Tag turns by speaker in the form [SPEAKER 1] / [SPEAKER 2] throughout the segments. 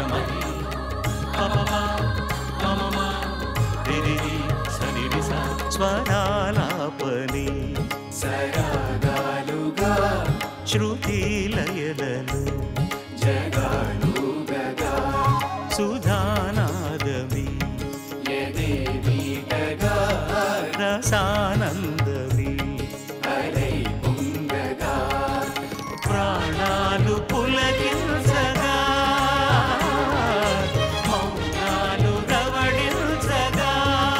[SPEAKER 1] మని పపమ మమమ రిరిరి సనిరిస స్వరాలాపని సరాగాలుగా శృతి లయలలో జగాలుగగా సుధానాదమి యదేవీటగా రసానందమి అలై పొంగగా ప్రాణాలు పులకించగా మౌనాలు రవడించగా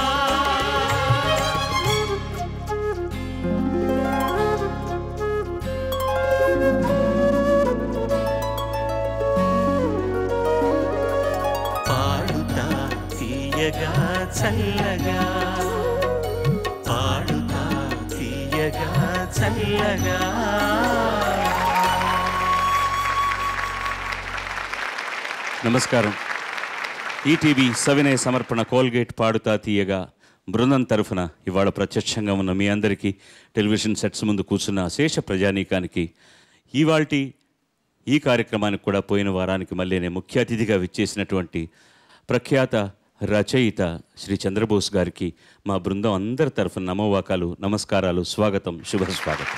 [SPEAKER 1] పాడుతా తీయగా చల్లగా పాడుతా తీయగా చల్లగా
[SPEAKER 2] నమస్కారం ఈటీవీ సవినయ సమర్పణ కోల్గేట్ పాడుతా తీయగా బృందం తరఫున ఇవాళ ప్రత్యక్షంగా ఉన్న మీ అందరికీ టెలివిజన్ సెట్స్ ముందు కూర్చున్న అశేష ప్రజానీకానికి ఇవాల్టి ఈ కార్యక్రమానికి కూడా పోయిన వారానికి మళ్ళీ ముఖ్య అతిథిగా విచ్చేసినటువంటి ప్రఖ్యాత రచయిత శ్రీ చంద్రబోస్ గారికి మా బృందం అందరి తరఫున నమోవాకాలు నమస్కారాలు స్వాగతం శుభ స్వాగతం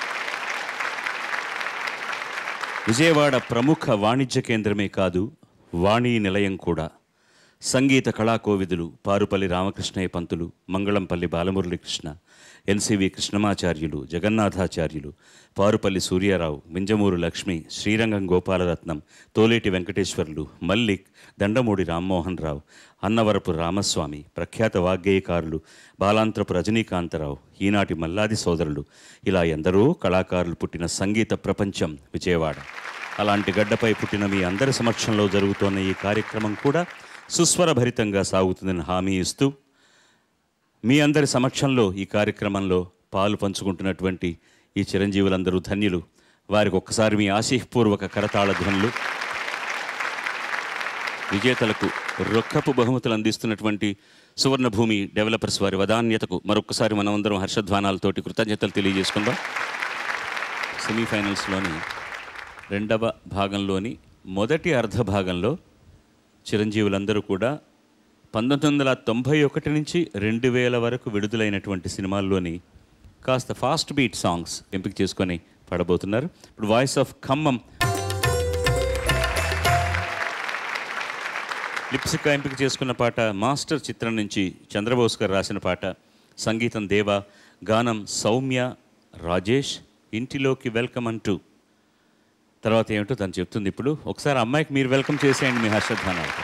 [SPEAKER 2] విజయవాడ ప్రముఖ వాణిజ్య కేంద్రమే కాదు వాణి నిలయం కూడా సంగీత కళాకోవిదులు పారుపల్లి రామకృష్ణయ్య పంతులు మంగళంపల్లి బాలమురళీకృష్ణ ఎన్సివి కృష్ణమాచార్యులు జగన్నాథాచార్యులు పారుపల్లి సూర్యారావు మింజమూరు లక్ష్మి శ్రీరంగం గోపాలరత్నం తోలేటి వెంకటేశ్వర్లు మల్లిక్ దండమూడి రామ్మోహన్ రావు అన్నవరపు రామస్వామి ప్రఖ్యాత వాగ్గేయకారులు బాలాంత్రపు రజనీకాంతరావు ఈనాటి మల్లాది సోదరులు ఇలా ఎందరో కళాకారులు పుట్టిన సంగీత ప్రపంచం విజయవాడ అలాంటి గడ్డపై పుట్టిన మీ అందరి సమక్షంలో జరుగుతోన్న ఈ కార్యక్రమం కూడా సుస్వరభరితంగా సాగుతుందని హామీ ఇస్తూ మీ అందరి సమక్షంలో ఈ కార్యక్రమంలో పాలు పంచుకుంటున్నటువంటి ఈ చిరంజీవులందరూ ధన్యులు వారికి ఒక్కసారి మీ ఆశీపూర్వక కరతాళ ధ్వనులు విజేతలకు రొక్కపు బహుమతులు అందిస్తున్నటువంటి సువర్ణభూమి డెవలపర్స్ వారి వదాన్యతకు మరొకసారి మనమందరం హర్షధ్వానాలతోటి కృతజ్ఞతలు తెలియజేసుకుందాం సెమీఫైనల్స్లోని రెండవ భాగంలోని మొదటి అర్ధ భాగంలో చిరంజీవులందరూ కూడా పంతొమ్మిది వందల తొంభై ఒకటి నుంచి రెండు వేల వరకు విడుదలైనటువంటి సినిమాల్లోని కాస్త ఫాస్ట్ బీట్ సాంగ్స్ ఎంపిక చేసుకొని పాడబోతున్నారు ఇప్పుడు వాయిస్ ఆఫ్ ఖమ్మం లిప్సిక ఎంపిక చేసుకున్న పాట మాస్టర్ చిత్రం నుంచి చంద్రబోస్ గారు రాసిన పాట సంగీతం దేవ గానం సౌమ్య రాజేష్ ఇంటిలోకి వెల్కమ్ అంటూ తర్వాత ఏమిటో తను చెప్తుంది ఇప్పుడు ఒకసారి అమ్మాయికి మీరు వెల్కమ్ చేసేయండి మీ హర్షధ్వానాలు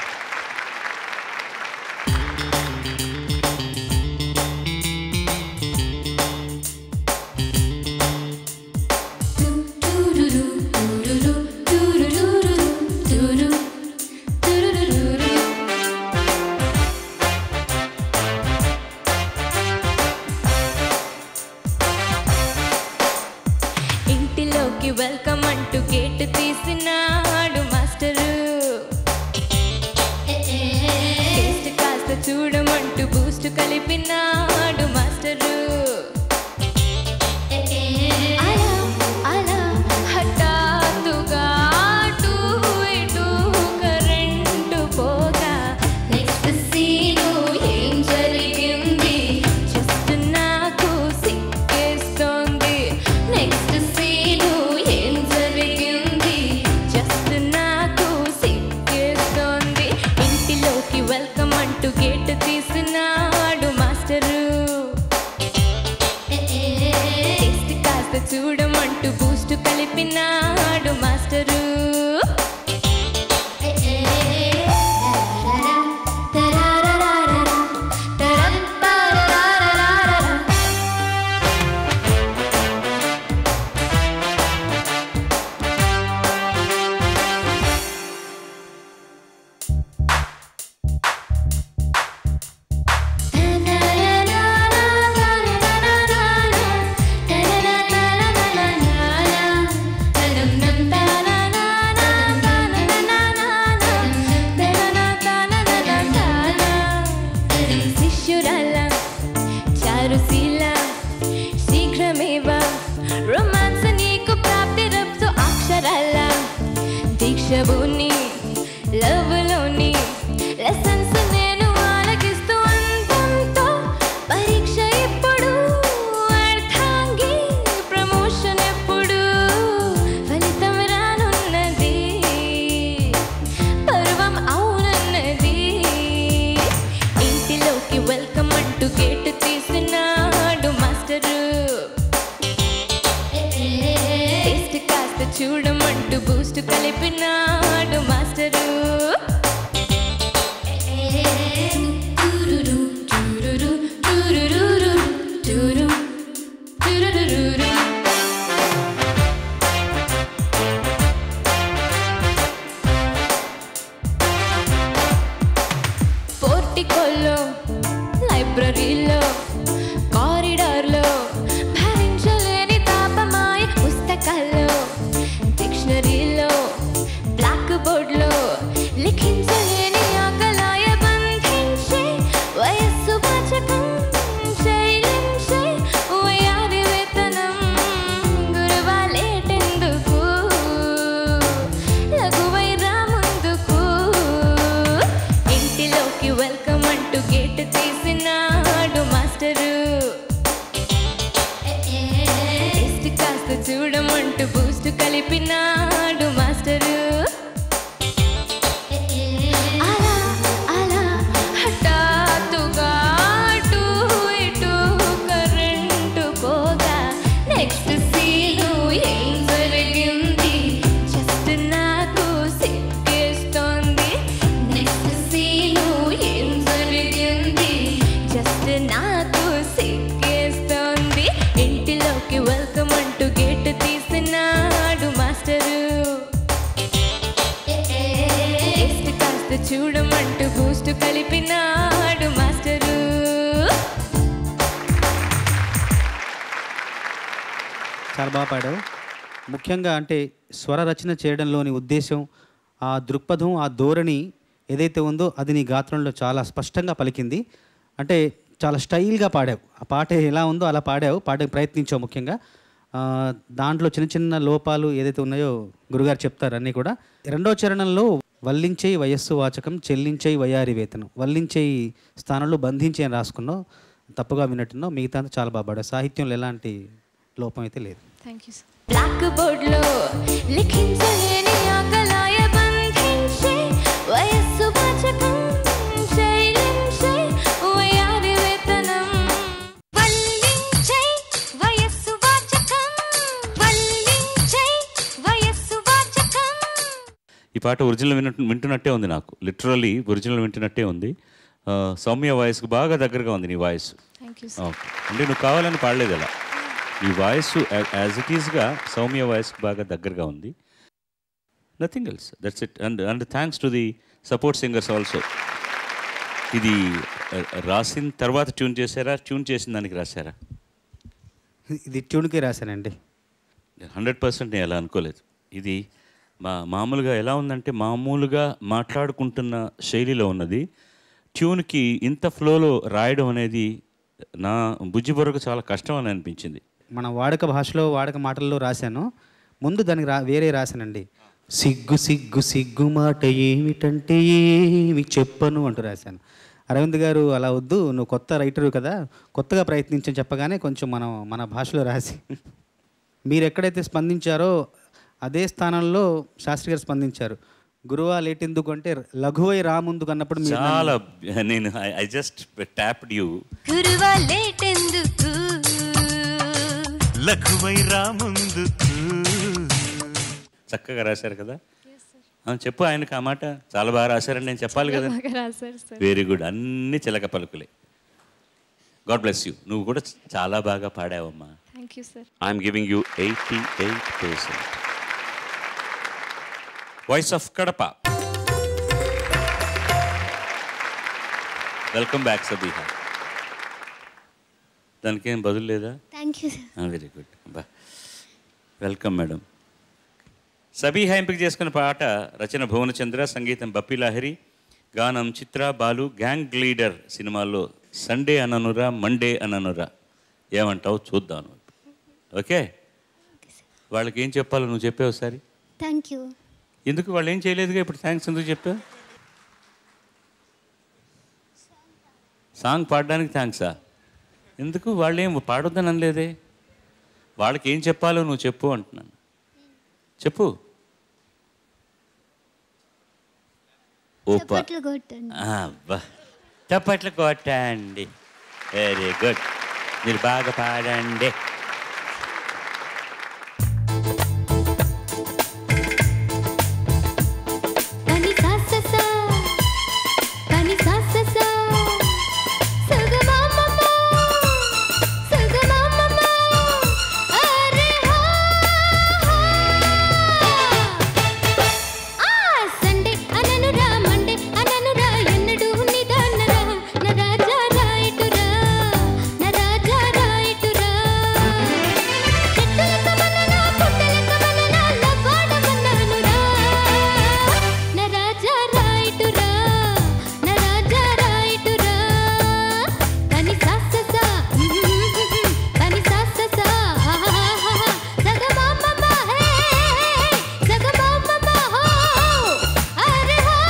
[SPEAKER 3] ఇంటిలోకి వెల్కమ్ అంటూ గేటు తీసినాడు మాస్టరు టేస్ట్ కాస్త చూడమంటూ బూస్ట్ కలిపినాడు మాస్టరు అలా అలా హఠాత్తుగా అటు ఇటు కరెంటు పోగా నెక్స్ట్ సీను ఏం జరిగింది జస్ట్ నాకు సిక్కేస్తోంది నెక్స్ట్ సీను ఏం జరిగింది జస్ట్ నాకు సిక్కేస్తోంది ఇంటిలోకి వెల్కమ్ అంటూ గేట్ తీసినాడు మాస్టరు టేస్ట్ కాస్త చూడమంటూ బూస్ట్ కలిపినాడు మాస్టరు లవ్లోని లెసన్స్ నేను ఆలకిస్తూ అంతంతో పరీక్ష ఎప్పుడు అర్థాంగి ప్రమోషన్ ఎప్పుడు ఫలితం రానున్నది పర్వం అవునన్నది ఇంటిలోకి వెల్కమ్ అంటూ గేటు తీసినాడు మాస్టరు టేస్ట్ కాస్త చూడమంటూ బూస్ట్ కలిపినాడు మాస్టరు టురురు, టురురు, టురురురు, టురు, టురురురు. పోర్టికోలో లైబ్రరీలో కారిడార్లో భరించలేని తాపమాయ పుస్తకాల్లో డిక్షనరీలో బ్లాక్ బోర్డ్లో లిఖించలేని ఆకలాయ బంధించే వయస్సు వాచకం శైలించే వయారి వేతనం గురువాలేటెందుకు లఘువై రా ముందుకు ఇంటిలోకి వెల్కమ్ అంటూ గేట్ తీసినాడు మాస్టరు టేస్ట్ కాస్త చూడమంటూ బూస్ట్ కలిపినాడు మాస్టరు అలా అలా హఠాత్తుగా అటు ఇటు కరెంటు పోగా నెక్స్ట్ సీను ఏం జరిగింది జస్ట్ నాకు సిగ్గేస్తోంది నెక్స్ట్ సీను ఏం జరిగింది జస్ట్ నాకు సిగ్గేస్తోంది ఇంటిలోకి వెల్కమ్ అంటూ గేట్ తీసినాడు మాస్టరు టేస్ట్ కాస్త చూడమంటూ బూస్ట్ కలిపినాడు మాస్టరు
[SPEAKER 4] చాలా బాగా పాడావు ముఖ్యంగా అంటే స్వర రచన చేయడంలోని ఉద్దేశం ఆ దృక్పథం ఆ ధోరణి ఏదైతే ఉందో అది నీ గాత్రంలో చాలా స్పష్టంగా పలికింది అంటే చాలా స్టైల్గా పాడావు ఆ పాట ఎలా ఉందో అలా పాడావు పాడే ప్రయత్నించావు ముఖ్యంగా ఆ, దాంట్లో చిన్న చిన్న లోపాలు ఏదైతే ఉన్నాయో గురుగారు చెప్తారు అన్నీ కూడా రెండో చరణంలో వల్లించే వయస్సు వాచకం చెల్లించే వయారి వేతనం వల్లించే స్థానంలో బంధించే అని రాసుకున్నావు తప్పుగా విన్నట్టున్నావు మిగతా అంతా చాలా బాగా పాడావు సాహిత్యంలో ఎలాంటి లోపం అయితే లేదు
[SPEAKER 3] థ్యాంక్ యూ బ్లాక్ బోర్డ్లో లిఖించలేని ఆకలాయ బంధించే వయస్సు వాచకం శైలించే వయారి వేతనం వల్లించే వయస్సు వాచకం వల్లించే వయస్సు వాచకం
[SPEAKER 2] ఈ పాట ఒరిజినల్ వినట్టు వింటున్నట్టే ఉంది నాకు లిటరల్లీ ఒరిజినల్ వింటున్నట్టే ఉంది ఆ, సౌమ్య వాయిస్కి బాగా దగ్గరగా ఉంది నీ వాయిస్
[SPEAKER 3] థ్యాంక్ యూ
[SPEAKER 2] ఓకే అంటే నువ్వు కావాలని పాడలేదు అలా నీ వాయిస్ యాజ్ ఇట్ ఈస్గా సౌమ్య వాయిస్కి బాగా దగ్గరగా ఉంది nothing else that's it and and thanks to the support singers also ఇది ఆ, రాసిన తర్వాత ట్యూన్ చేశారా ట్యూన్ చేసిన దానికి రాశారా
[SPEAKER 4] ఇది ట్యూన్కే రాశానండి
[SPEAKER 2] హండ్రెడ్ పర్సెంట్ నేను అలా అనుకోలేదు ఇది మా మామూలుగా ఎలా ఉందంటే మామూలుగా మాట్లాడుకుంటున్న శైలిలో ఉన్నది ట్యూన్కి ఇంత ఫ్లోలో రాయడం అనేది నా బుజ్జి బొరకు చాలా కష్టం అని అనిపించింది
[SPEAKER 4] మన వాడక భాషలో వాడక మాటల్లో రాశాను ముందు దానికి రా వేరే రాశానండి సిగ్గు సిగ్గు సిగ్గు మాట ఏమిటంటే ఏమి చెప్పను అంటూ రాశాను అరవింద్ గారు అలా వద్దు నువ్వు కొత్త రైటరు కదా కొత్తగా ప్రయత్నించని చెప్పగానే కొంచెం మనం మన భాషలో రాసి మీరు ఎక్కడైతే స్పందించారో అదే స్థానంలో శాస్త్రి గారు స్పందించారు గురువా లేటెందుకు అంటే లఘువై రాముందుకు అన్నప్పుడు మీరు నన్ను-
[SPEAKER 2] చాలా నేను ఐ జస్ట్ ట్యాప్డ్ యూ
[SPEAKER 3] గురువా లేటెందుకు
[SPEAKER 1] లఘువై రాముందుకు
[SPEAKER 2] చక్కగా రాశారు కదా ఆ, చెప్పు ఆయనకు ఆ మాట చాలా బాగా రాశారని నేను చెప్పాలి కదా
[SPEAKER 3] బాగా రాశారు సార్
[SPEAKER 2] వెరీ గుడ్ అన్ని చిలక పలుకులే గాడ్ బ్లెస్ యూ నువ్వు కూడా చాలా బాగా పాడావమ్మా
[SPEAKER 3] thank you sir
[SPEAKER 2] I'm giving you eighty eight percent voice of Kadapa welcome back Sabiha దానికి ఏం బదులు లేదా
[SPEAKER 3] thank you sir
[SPEAKER 2] very good బా వెల్కమ్ మేడం సబీహా ఎంపిక చేసుకున్న పాట రచన భువనచంద్ర సంగీతం బప్పి లాహిరి గానం చిత్ర బాలు గ్యాంగ్ లీడర్ సినిమాల్లో సండే అననురా మండే అననురా ఏమంటావు చూద్దాను ఓకే వాళ్ళకి ఏం చెప్పాలో నువ్వు చెప్పే ఒకసారి
[SPEAKER 5] థ్యాంక్ యూ
[SPEAKER 2] ఎందుకు వాళ్ళు ఏం చేయలేదుగా ఇప్పుడు థ్యాంక్స్ ఎందుకు చెప్పా సాంగ్ పాడడానికి థ్యాంక్సా ఎందుకు వాళ్ళు ఏం పాడొద్దని అనలేదే వాళ్ళకి ఏం చెప్పాలో నువ్వు చెప్పు అంటున్నాను చెప్పు ఓపా
[SPEAKER 5] చప్పట్లు కొట్టండి
[SPEAKER 2] అబ్బా చప్పట్లు కొట్టండి వెరీ గుడ్ మీరు బాగా పాడండి
[SPEAKER 5] పని సాస సా పని సాస సా సగమమమ సగమమమ అరే హా ఆ సండే అననురా మండే అననురా ఎన్నడు నిదానరా నా రాజా రాయిటురా నా రాజా రాయిటురా చెట్టుల కమననా పుట్టల కమననా లవ్వాడమన్నానురా నా రాజా రాయిటురా నా రాజా రాయిటురా పని సాసస పని సాసస సగమమమ హే సగమమమ హో అరే హా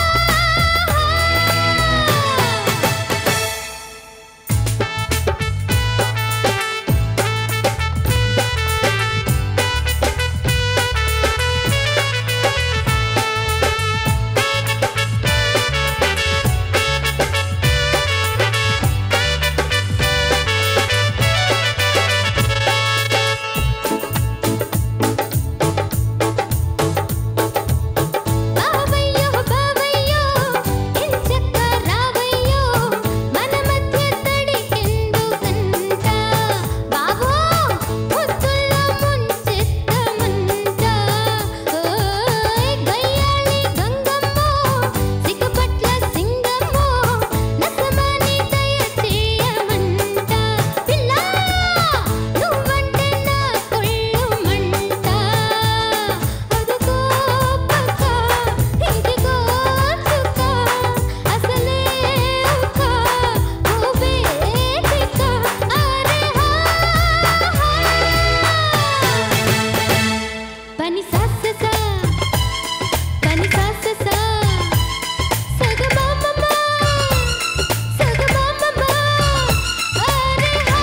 [SPEAKER 5] బావయ్యో బావయ్యో ఇంచక్క రావయ్యో మన మధ్య తడి ఎందుకంట బావో ముద్దులో ముంచెత్తమంట ఓయ్ గయ్యాళి గంగమ్మో సిగ్గుపట్ల సింగమ్మో నసమాని దయ చేయమంట పిల్ల నువ్వంటే నా కొళ్ళు మంట అదుగో పక్క ఇదిగో చుక్క అసలే ఒక ఊబేదిక అరే హా పని సాసస పని సాసస సగమమమ సగమమమ అరే హా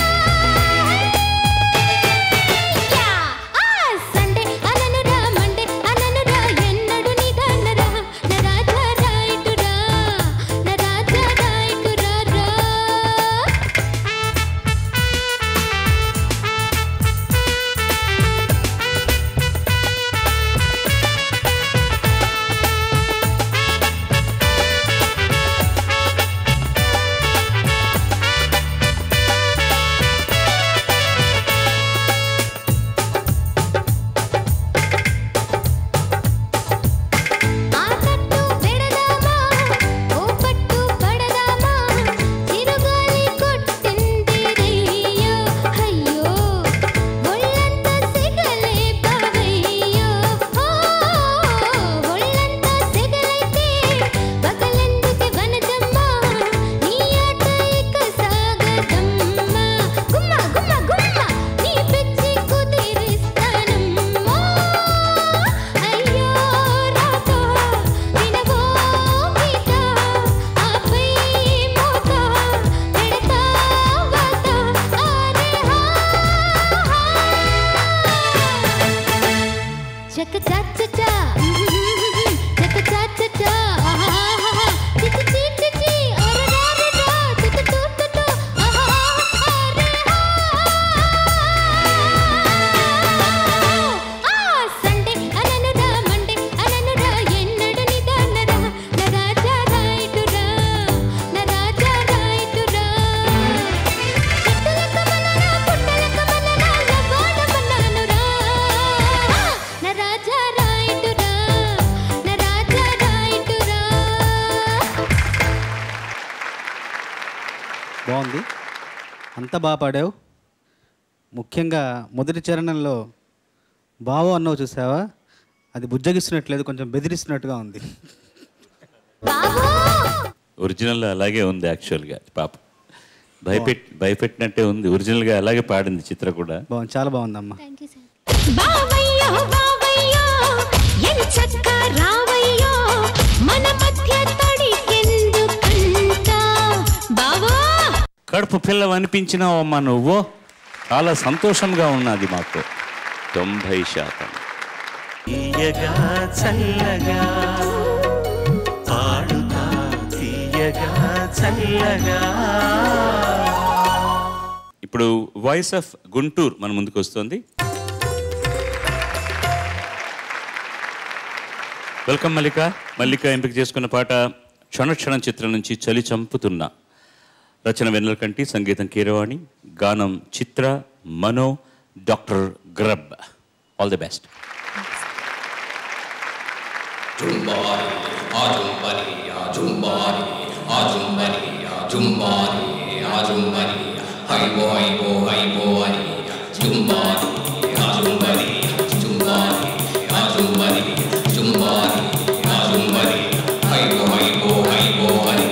[SPEAKER 5] యా ఆ సండే అననురా మండే అననురా ఎన్నడు నిదానరా నా రాజా రాయిటురా నా రాజా రాయిటురా రా ఆ కట్టు పెడదామా ఓ పట్టు పడదామా చిరుగాలి కొట్టింది రయ్యో అయ్యో ఒళ్ళంతా సిగలే బావయ్యో ఓ ఒళ్ళంతా సిగలైతే పగలెందుకు వనజమ్మ నీ ఆట ఇక సాగదమ్మ గుమ్మ గుమ్మ గుమ్మ నీ పిచ్చి కుదిరిస్తానమ్మా అయ్యో రాత వినవో గీత ఆపై మోత పెడతా వాత అరే హా చక చాచచా చక చాచచా చిచి చిచి చి అరరారరా తుతు తుతు అరే ఆ సండే అననురా మండే అననురా ఎన్నడు నిదానరా నా రాజా రాయిటురా నా రాజా రాయిటురా చెట్టుల కమననా పుట్టల కమననా లవ్వాడమన్నానురా నా రాజా రాయిటురా నా రాజా రాయిటురా
[SPEAKER 4] బాగుంది అంత బాగా పాడావు ముఖ్యంగా మొదటి చరణంలో బావో అన్నావు చూసావా అది బుజ్జగిస్తున్నట్లేదు కొంచెం బెదిరిస్తున్నట్టుగా ఉంది
[SPEAKER 5] బాబూ
[SPEAKER 2] ఒరిజినల్ అలాగే ఉంది యాక్చువల్గా పాప భయపెట్ భయపెట్టినట్టే ఉంది ఒరిజినల్గా అలాగే పాడింది చిత్ర కూడా
[SPEAKER 4] బాగుంది చాలా బాగుందమ్మా
[SPEAKER 5] థ్యాంక్ యూ సార్ బావయ్యో బావయ్యో ఎంత చక్క రావయ్యో మన మధ్య తడికెందుకంట బావా
[SPEAKER 2] కడుపు పిల్ల అనిపించినావమ్మా నువ్వు చాలా సంతోషంగా ఉన్నది మాకు తొంభై శాతం
[SPEAKER 1] తీయగా చల్లగా పాడుతా తీయగా చల్లగా
[SPEAKER 2] ఇప్పుడు వాయిస్ ఆఫ్ గుంటూరు మన ముందుకు వస్తుంది వెల్కమ్ మల్లిక మల్లిక ఎంపిక చేసుకున్న పాట క్షణక్షణం చిత్రం నుంచి చలి చంపుతున్న రచన వెన్నెలకంటి సంగీతం కీరవాణి గానం చిత్ర మనో డాక్టర్ గ్రబ్ all the best
[SPEAKER 6] Jumbari, ajumbari, ajumbari, ajumbari, ajumbari, ajumbari, hi bo, hi bo, hi bo, hi. Jumbari, ajumbari, jumbari, ajumbari, jumbari, ajumbari, hi bo, hi bo, hi bo, hi.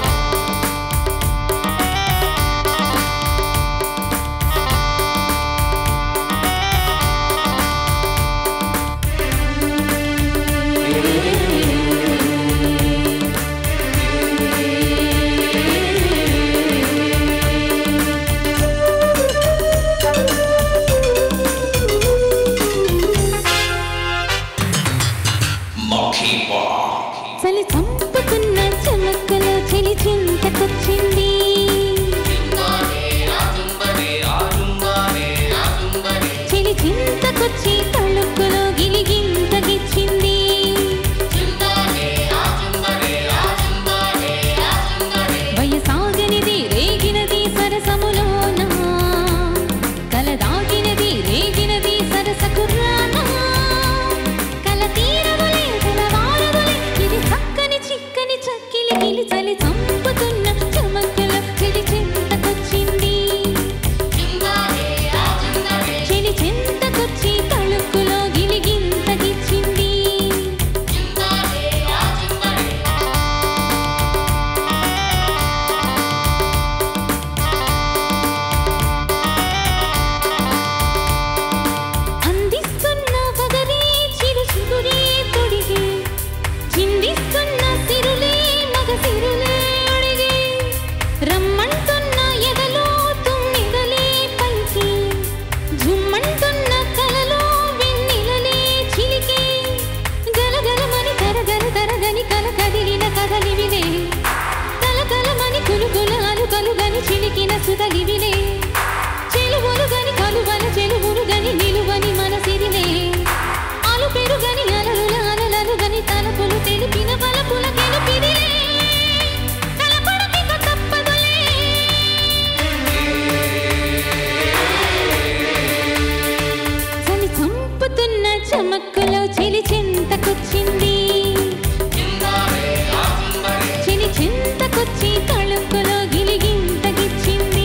[SPEAKER 6] Monkey
[SPEAKER 5] చలి చంపుతున్న చెమక్కలో చెలి చింతకొచ్చింది చెలి చింతకొచ్చి తళుక్కులో గిలిగింత గిచ్చింది వయసాగనిది రేగినది సరసములోన కలదాగినది రేగినది సరస కుర్రానా కల తీరములే తెలవారములే ఇది చక్కని చిక్కని చక్కిలి గిలి చలి చంపుతున్న చమక్కల చెలి చింతకొచ్చింది చెలి చింతకొచ్చి తళుక్కులో గిలిగింత గిచ్చింది అందిస్తున్న వగరే చిరు చిగురే తొడిగే చిందిస్తున్న సిరులే మగ సిరులే అడిగే రమ్మంటున్న ఎదలో తుమ్మిదలే పంచి జుమ్మంటున్న కలలో వెన్నెలలే చిలికే గలగలమని తరగల తరగని కల కదిలిన కదలివిలే కలకలమని కులుకుల అలుకలుగని చిలికిన సుతలివిలే చెలువులు గని కలువల చెలువులు గని నిలువని మనసిరిలే అలు పెరుగని అలలుల అలలలు గని తలపులు తెలిపిన బలపుల గెలుపిదిలే తలపడకిక తప్పదులే చలి చంపుతున్న చమక్కులో చెలి చింతకొచ్చింది చెలి చింతకొచ్చి తళుక్కులో గిలిగింత గిచ్చింది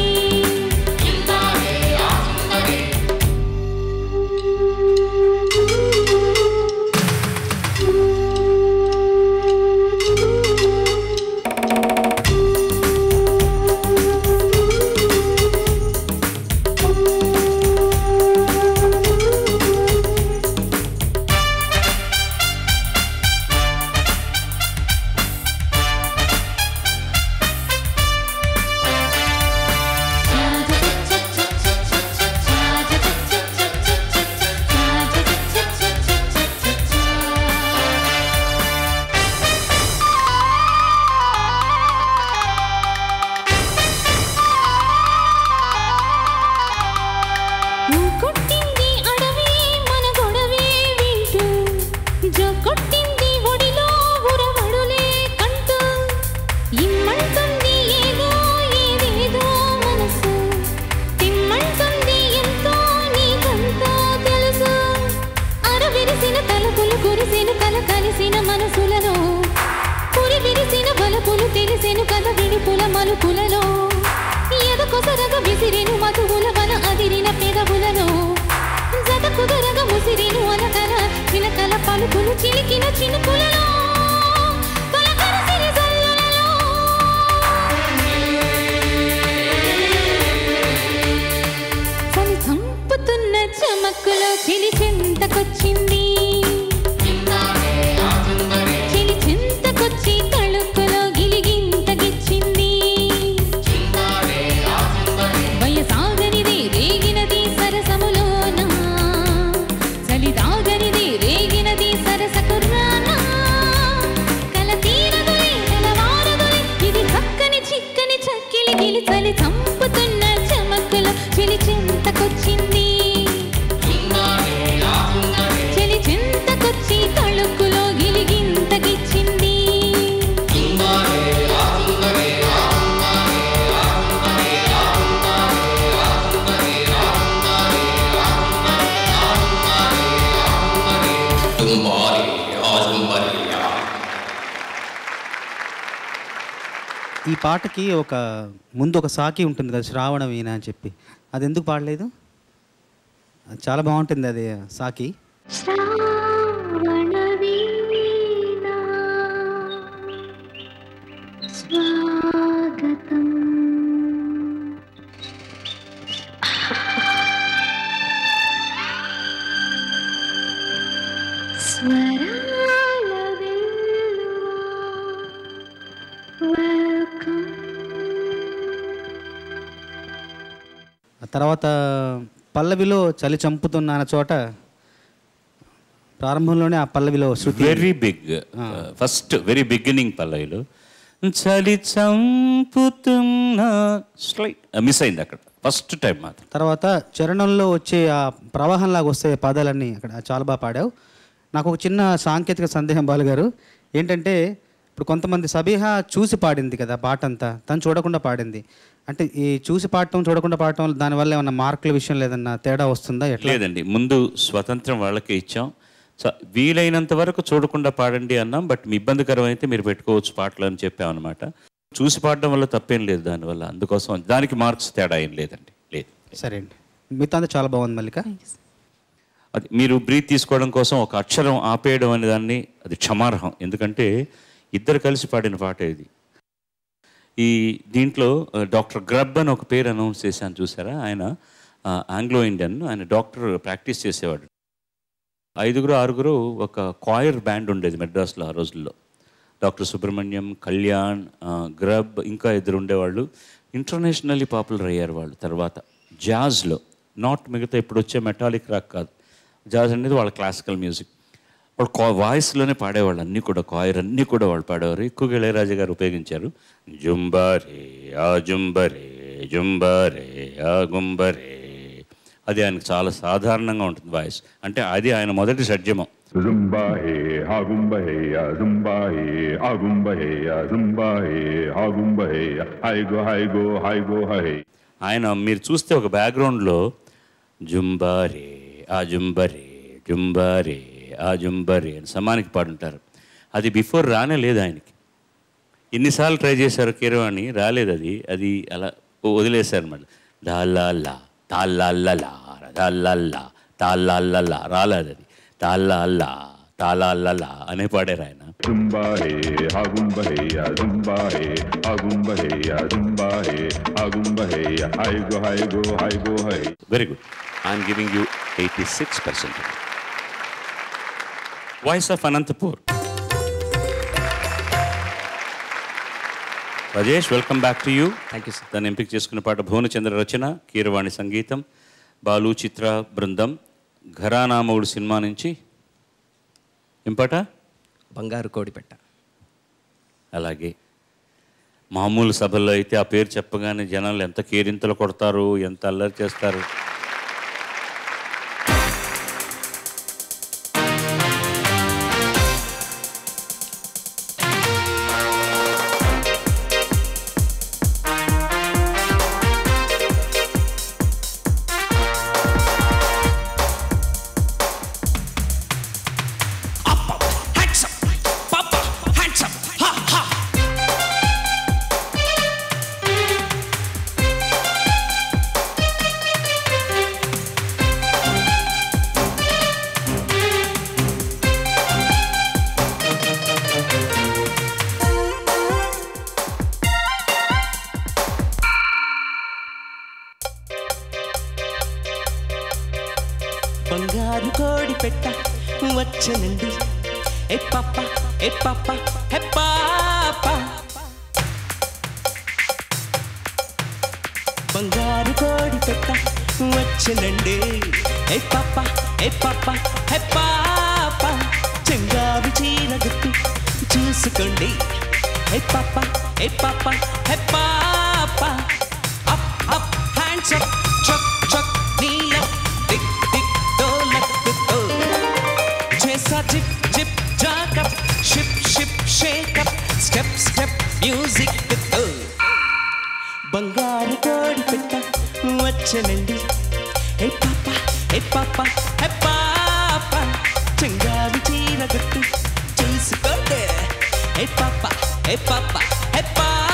[SPEAKER 5] కొట్టింది అడవి మన గొడవే వింటూ జో కొట్టింది ఒడిలో ఉరవడులే కంటూ ఇమ్మంటుంది ఏదో ఏదేదో మనసు తిమ్మంటుంది ఎంతో నీకంతా తెలుసు అరవిరిసిన తలుపులు కురిసిన కల కలిసిన మనసులను పురి విరిసిన బలపులు తెలిసెను కథ విడుపుల మలుపులలో ఎదకొసరగ విసిరిను మధువుల వన అదిరిన పెదవులను జత కుదరగ ముసిరిను అలకల చిలకల పలుకులు చిలికిన చినుకులలో పలకల సిరి జల్లులలో చలి చంపుతున్న చమక్కులో చిలి చెంతకొచ్చింది
[SPEAKER 4] ఈ పాటకి ఒక ముందు ఒక సాకి ఉంటుంది కదా శ్రావణ వీణ అని చెప్పి అది ఎందుకు పాడలేదు అది చాలా బాగుంటుంది అది సాకి
[SPEAKER 5] శ్రావణవీణా స్వాగతం స్వరాల వెల్లువా వెల్కమ్
[SPEAKER 4] ఆ తర్వాత పల్లవిలో చలి చంపుతున్న అన్న చోట ప్రారంభంలోనే ఆ పల్లవిలో శృతి
[SPEAKER 2] very big first very beginning పల్లవిలో చలి చంపుతున్న స్లైట్ మిస్ అయింది అక్కడ ఫస్ట్ టైం మాత్రం
[SPEAKER 4] తర్వాత చరణంలో వచ్చే ఆ ప్రవాహంలాగా వస్తే పదాలన్నీ అక్కడ చాలా బాగా పాడావు నాకు ఒక చిన్న సాంకేతిక సందేహం బాలుగారు ఏంటంటే ఇప్పుడు కొంతమంది సబీహా చూసి పాడింది కదా పాట అంతా తను చూడకుండా పాడింది అంటే ఈ చూసి పాడటం చూడకుండా పాడటం దానివల్ల ఏమన్నా మార్కుల విషయం లేదన్నా తేడా వస్తుందా ఎట్లా
[SPEAKER 2] లేదండి ముందు స్వతంత్రం వాళ్ళకే ఇచ్చాం సో వీలైనంత వరకు చూడకుండా పాడండి అన్నాం బట్ మీ ఇబ్బందికరం అయితే మీరు పెట్టుకోవచ్చు పాటలు అని చెప్పామన్నమాట చూసి పాడడం వల్ల తప్పేం లేదు దానివల్ల అందుకోసం దానికి మార్క్స్ తేడా ఏం లేదండి లేదు
[SPEAKER 4] సరే అండి మిగతా అంతా చాలా బాగుంది మల్లిక
[SPEAKER 2] అది మీరు బ్రీత్ తీసుకోవడం కోసం ఒక అక్షరం ఆపేయడం అనే దాన్ని అది క్షమార్హం ఎందుకంటే ఇద్దరు కలిసి పాడిన పాట ఇది ఈ దీంట్లో ఆ, డాక్టర్ గ్రబ్ అని ఒక పేరు అనౌన్స్ చేశాను చూసారా ఆయన ఆ, ఆంగ్లో ఇండియన్ ఆయన డాక్టర్ ప్రాక్టీస్ చేసేవాడు ఐదుగురు ఆరుగురు ఒక కాయర్ బ్యాండ్ ఉండేది మెడ్రాస్లో ఆ రోజుల్లో డాక్టర్ సుబ్రహ్మణ్యం కళ్యాణ్ ఆ, గ్రబ్ ఇంకా ఇద్దరు ఉండేవాళ్ళు ఇంటర్నేషనల్లీ పాపులర్ అయ్యారు వాళ్ళు తర్వాత జాజ్లో నాట్ మిగతా ఇప్పుడు వచ్చే మెటాలిక్ రాక్ కాదు జాజ్ అనేది వాళ్ళ క్లాసికల్ మ్యూజిక్ వాళ్ళు కా వాయిస్లోనే పాడేవాళ్ళు అన్నీ కూడా కాయర్ అన్నీ కూడా వాళ్ళు పాడేవారు ఎక్కువగా ఇళయరాజా గారు ఉపయోగించారు జుంబారే ఆ జుంబరే జుంబారే ఆ గుంబరే అది ఆయనకు చాలా సాధారణంగా ఉంటుంది వాయిస్ అంటే అది ఆయన మొదటి షడ్జమం
[SPEAKER 7] Zumba hey, ha gumba hey, ya zumba hey, ha gumba hey, ya zumba hey, ha gumba hey, ya hi go hi go hi go hi.
[SPEAKER 2] ఆయన మీరు చూస్తే ఒక బ్యాక్గ్రౌండ్లో జుంబారే ఆ జుంబరే జుంబారే ఆ జుంబరే అని సమానికి పాడుంటారు అది బిఫోర్ రానే లేదు ఆయనకి ఎన్నిసార్లు ట్రై చేశారు కీరవాణి రాలేదు అది అది అలా వదిలేశారు మళ్ళీ దాల్లా తాల్లాల్లా దాల్లా తాల్లాల్లా రాలేదు అది తాల్లాల్లా తాళాల్లా అనే పాడారు ఆయన
[SPEAKER 7] Zumba hey, ha gumba hey, ya zumba hey, ha gumba hey, ya zumba hey, ha gumba hey, ya hi go hi go hi go hi.
[SPEAKER 2] Very good I'm giving you eighty six percent voice of Anantapur Rajesh welcome back to you thank you తను ఎంపిక చేసుకున్న పాట భువనచంద్ర రచన కీరవాణి సంగీతం బాలు చిత్ర బృందం ఘరానామౌడు cinema నుంచి ఏం పాట
[SPEAKER 8] బంగారు కోడిపెట్ట
[SPEAKER 2] అలాగే మామూలు సభల్లో అయితే ఆ పేరు చెప్పగానే జనాలు ఎంత కేరింతలు కొడతారు ఎంత అల్లరి చేస్తారు
[SPEAKER 9] బంగారు కోడి పెట్ట వచ్చనండి ఏ పాప ఏ పాప హే పాప బంగారు కోడి పెట్ట వచ్చనండి ఏ పాప ఏ పాప హే పాప చెంగావి చీర గుట్టి చూసుకోండి ఏ పాప ఏ పాప హే పాప అప్ అప్ హ్యాండ్స్ అప్ చక్ చక్ నీలక్ దిక్ దిక్ డోలక్ తో చేసా zip zip jack up ship ship shake up step step music తో బంగారు కోడి పెట్ట వచ్చనండి ఏ పాప ఏ పాప ఏ పాప చెంగావి చీర గుట్టు చూసుకోండి ఏ పాప ఏ పాప ఏ పాప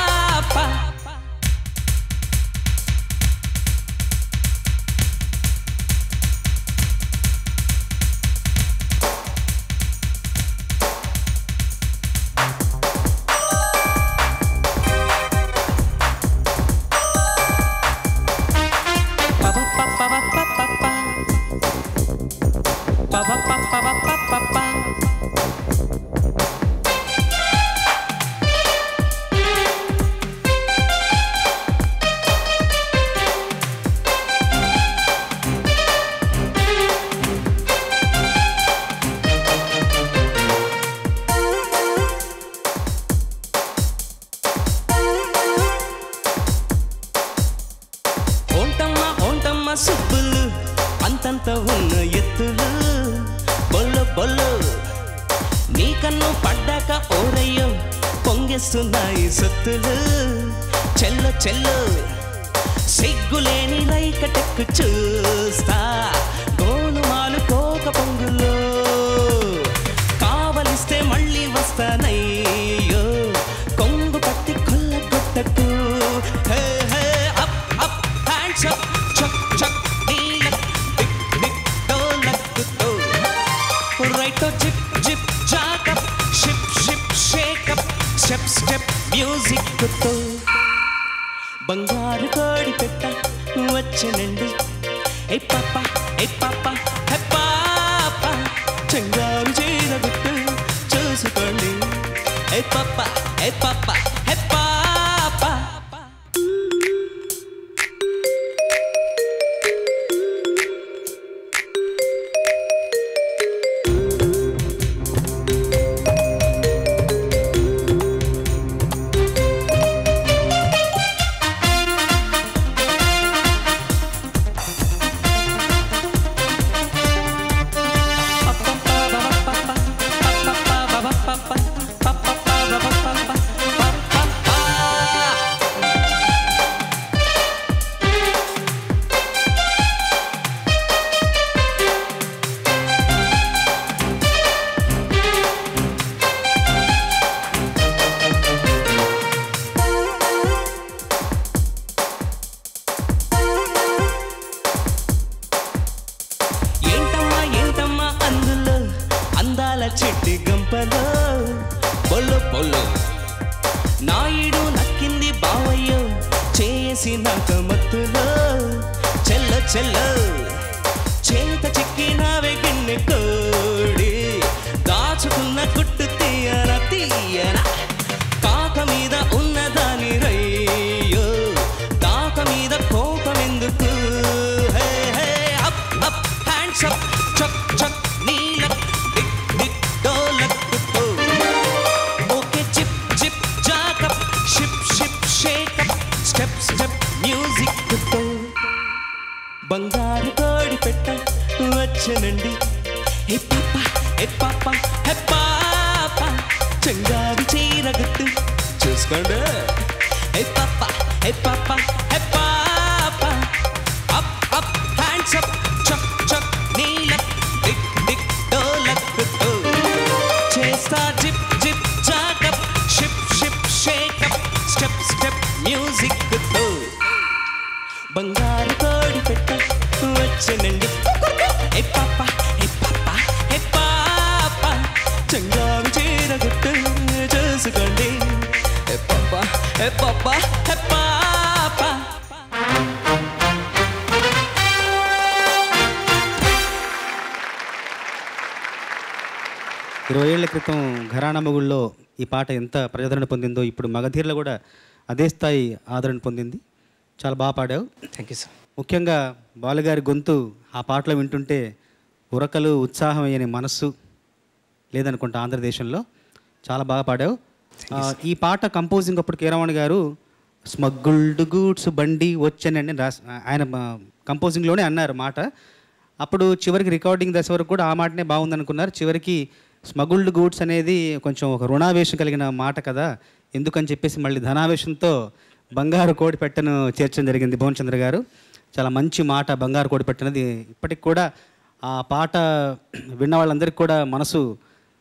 [SPEAKER 9] ఓంటమ్మ ఓంటమ్మ సుబ్బులు అంతంత ఉన్న ఎత్తులు బొల్లు బొల్లు నీ కన్ను పడ్డాక ఓరయ్యో పొంగేస్తున్నాయి సొత్తులు చెల్లు చెల్లు సిగ్గులేని రైక టెక్కు చూస్తా గోలుమాలు కోక పొంగులో కావలిస్తే మళ్ళీ వస్తానయ్యో కొంగు పట్టి కొల్లగొట్టకు hey hey up up hands up చక్ చక్ నీలక్ దిక్ దిక్ డోలక్కుతో right zip zip jack up ship ship shake up step step music తో బంగారు కోడి పెట్ట వచ్చనండి ఏ పాప ఏ పాప హే పాప చెంగారు చీర గుట్టు చూసుకోండి ఏ పాప ఏ పాప హే పాప ఏంటమ్మా ఏంటమ్మా అందులో అందాల చెట్టి గంపలో పొల్లు పొల్లు నాయుడు నక్కింది బావయ్యో చేసి నాక మత్తులో చెల్ల చెల్ల చేత చిక్కినావే గిన్నె కోడి దాచుకున్న గుట్టు తీయన తీయన కాక మీద ఉన్నదాని రయ్యో కాక మీద కోపమెందుకు hey hey up up hands up చక్ చక్ నీలక్ దిక్ దిక్ డోలక్కుతో okay chip chip jack up ship ship shake up step step music తో బంగారు కోడి పెట్ట వచ్చనండి హే పాప హే పాప హే పాప చెంగారు చీర గుట్టు చూసుకోండి హే పాప హే పాప హే పాప అప్ అప్ హ్యాండ్స్ అప్ చక్ చక్ నీలక్ దిక్ దిక్ డోలక్కుతో చేస్తా zip zip jack up ship ship shake up step step music తో బంగారు కోడి పెట్ట వచ్చనండి ఏ పాప ఏ పాప ఏ పాప చంగారు చీర గుట్టు చూసుకోండి ఏ పాప ఏ పాప ఏ పాప
[SPEAKER 4] ఇరవై ఏళ్ల క్రితం ఘరానా మొగుల్లో ఈ పాట ఎంత ప్రజాదరణ పొందిందో ఇప్పుడు మగధీరలో కూడా అదే స్థాయి ఆదరణ పొందింది చాలా బాగా పాడావు
[SPEAKER 8] థ్యాంక్ యూ సార్
[SPEAKER 4] ముఖ్యంగా బాలుగారి గొంతు ఆ పాటలో వింటుంటే ఉరకలు ఉత్సాహం అయ్యని మనస్సు లేదనుకుంటా ఆంధ్రదేశంలో చాలా బాగా పాడావు ఆ, ఈ పాట కంపోజింగ్ అప్పుడు కీరవాణి గారు స్మగ్గుల్డ్ గూడ్స్ బండి వచ్చానని రాసి ఆయన కంపోజింగ్లోనే అన్నారు మాట అప్పుడు చివరికి రికార్డింగ్ దశ వరకు కూడా ఆ మాటనే బాగుందనుకున్నారు చివరికి స్మగుల్డ్ గూడ్స్ అనేది కొంచెం ఒక రుణావేశం కలిగిన మాట కదా ఎందుకని చెప్పేసి మళ్ళీ ధనావేశంతో బంగారు కోడి పెట్టను చేర్చడం జరిగింది భువన్ చంద్ర గారు చాలా మంచి మాట బంగారు కోడి పెట్టనది ఇప్పటికి కూడా ఆ పాట విన్న వాళ్ళందరికీ కూడా మనసు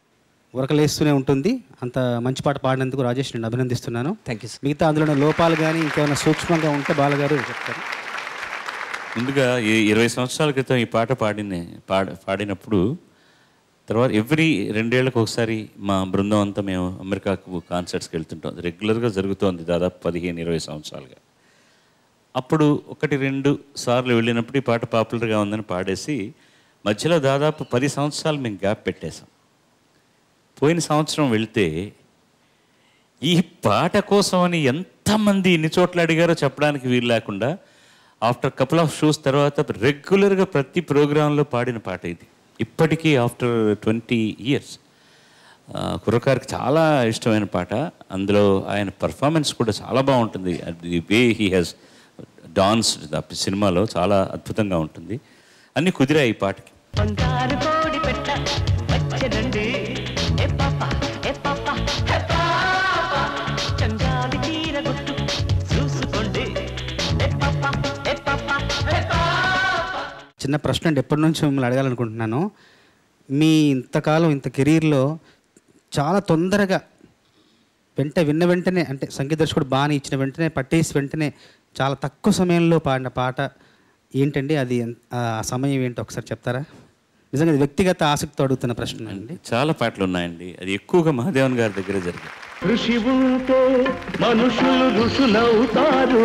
[SPEAKER 4] ఉరకలేస్తూనే ఉంటుంది అంత మంచి పాట పాడినందుకు రాజేష్ నేను అభినందిస్తున్నాను
[SPEAKER 8] థ్యాంక్ యూ
[SPEAKER 4] మిగతా అందులో లోపాలు కానీ ఇంకేమైనా సూక్ష్మంగా ఉంటే బాలగారు చెప్తారు
[SPEAKER 2] ముందుగా ఈ ఇరవై సంవత్సరాల క్రితం ఈ పాట పాడిన పాడ పాడినప్పుడు తర్వాత ఎవ్రీ రెండేళ్లకు ఒకసారి మా బృందం అంతా మేము అమెరికాకు కాన్సర్ట్స్కి వెళ్తుంటాం రెగ్యులర్గా జరుగుతోంది దాదాపు పదిహేను ఇరవై సంవత్సరాలుగా అప్పుడు ఒకటి రెండు సార్లు వెళ్ళినప్పుడు ఈ పాట పాపులర్గా ఉందని పాడేసి మధ్యలో దాదాపు పది సంవత్సరాలు మేము గ్యాప్ పెట్టేశాం పోయిన సంవత్సరం వెళ్తే ఈ పాట కోసమని ఎంతమంది ఎన్ని చోట్ల అడిగారో చెప్పడానికి వీలు లేకుండా ఆఫ్టర్ కపుల్ ఆఫ్ షోస్ తర్వాత రెగ్యులర్గా ప్రతి ప్రోగ్రాంలో పాడిన పాట ఇది ఇప్పటికీ ఆఫ్టర్ ట్వంటీ ఇయర్స్ కుర్రకారికి చాలా ఇష్టమైన పాట అందులో ఆయన పర్ఫార్మెన్స్ కూడా చాలా బాగుంటుంది the way he has dance సినిమాలో చాలా అద్భుతంగా ఉంటుంది అన్నీ కుదిరాయి ఈ పాటకి
[SPEAKER 9] బంగారు కోడి పెట్ట వచ్చనండి ఏ పాప ఏ పాప హే పాప చంగాలి చీర గుట్టు చూసుకోండి ఏ పాప ఏ పాప హే పాప
[SPEAKER 4] చిన్న ప్రశ్న అండి ఎప్పటి నుంచి మిమ్మల్ని అడగాలనుకుంటున్నాను మీ ఇంతకాలం ఇంత కెరీర్లో చాలా తొందరగా వెంట విన్న వెంటనే అంటే సంగీత దర్శకుడు బాగా ఇచ్చిన వెంటనే పట్టేసి వెంటనే చాలా తక్కువ సమయంలో పాడిన పాట ఏంటండి అది ఎన్- ఆ సమయం ఏంటో ఒకసారి చెప్తారా నిజంగా ఇది వ్యక్తిగత ఆసక్తితో అడుగుతున్న ప్రశ్న అండి
[SPEAKER 2] చాలా పాటలు ఉన్నాయండి అది ఎక్కువగా మహాదేవన్ గారి దగ్గర జరిగింది
[SPEAKER 9] ఋషి ఉంటే మనుషులు ఋషులవుతారు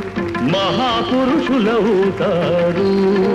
[SPEAKER 9] మహాపురుషులవుతారు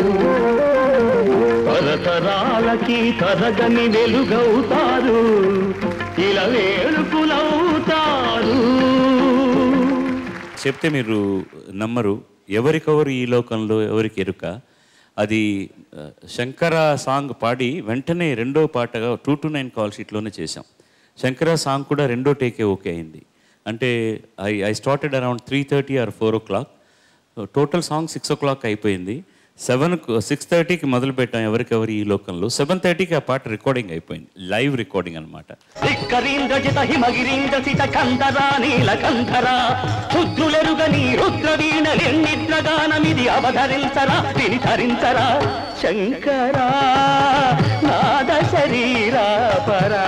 [SPEAKER 9] తరతరాలకి తరగని వెలుగవుతారు ఇలా వేడుకులవుతారు
[SPEAKER 2] చెప్తే మీరు నమ్మరు ఎవరికెవరు ఈ లోకంలో ఎవరికి ఎరుక అది ఆ, శంకర సాంగ్ పాడి వెంటనే రెండో పాటగా టూ టు నైన్ కాల్ షీట్లోనే చేశాం శంకర సాంగ్ కూడా రెండో టేకే ఓకే అయింది అంటే I I started around three thirty or four o'clock total song six o'clock అయిపోయింది సెవెన్ సిక్స్ థర్టీకి మొదలు పెట్టాం ఎవరికెవరు ఈ లోకంలో సెవెన్ థర్టీకి ఆ పాట రికార్డింగ్ అయిపోయింది లైవ్ రికార్డింగ్ అనమాట
[SPEAKER 9] ధిక్కరింద్రజిత హిమగిరీంద్ర సిత కంధరా నీలకంధర రుద్రులెరుగని రుద్రవీణలెన్నిద్రగానమిది అవధరించరా విని ధరించరా శంకరా నాద శరీరా పరా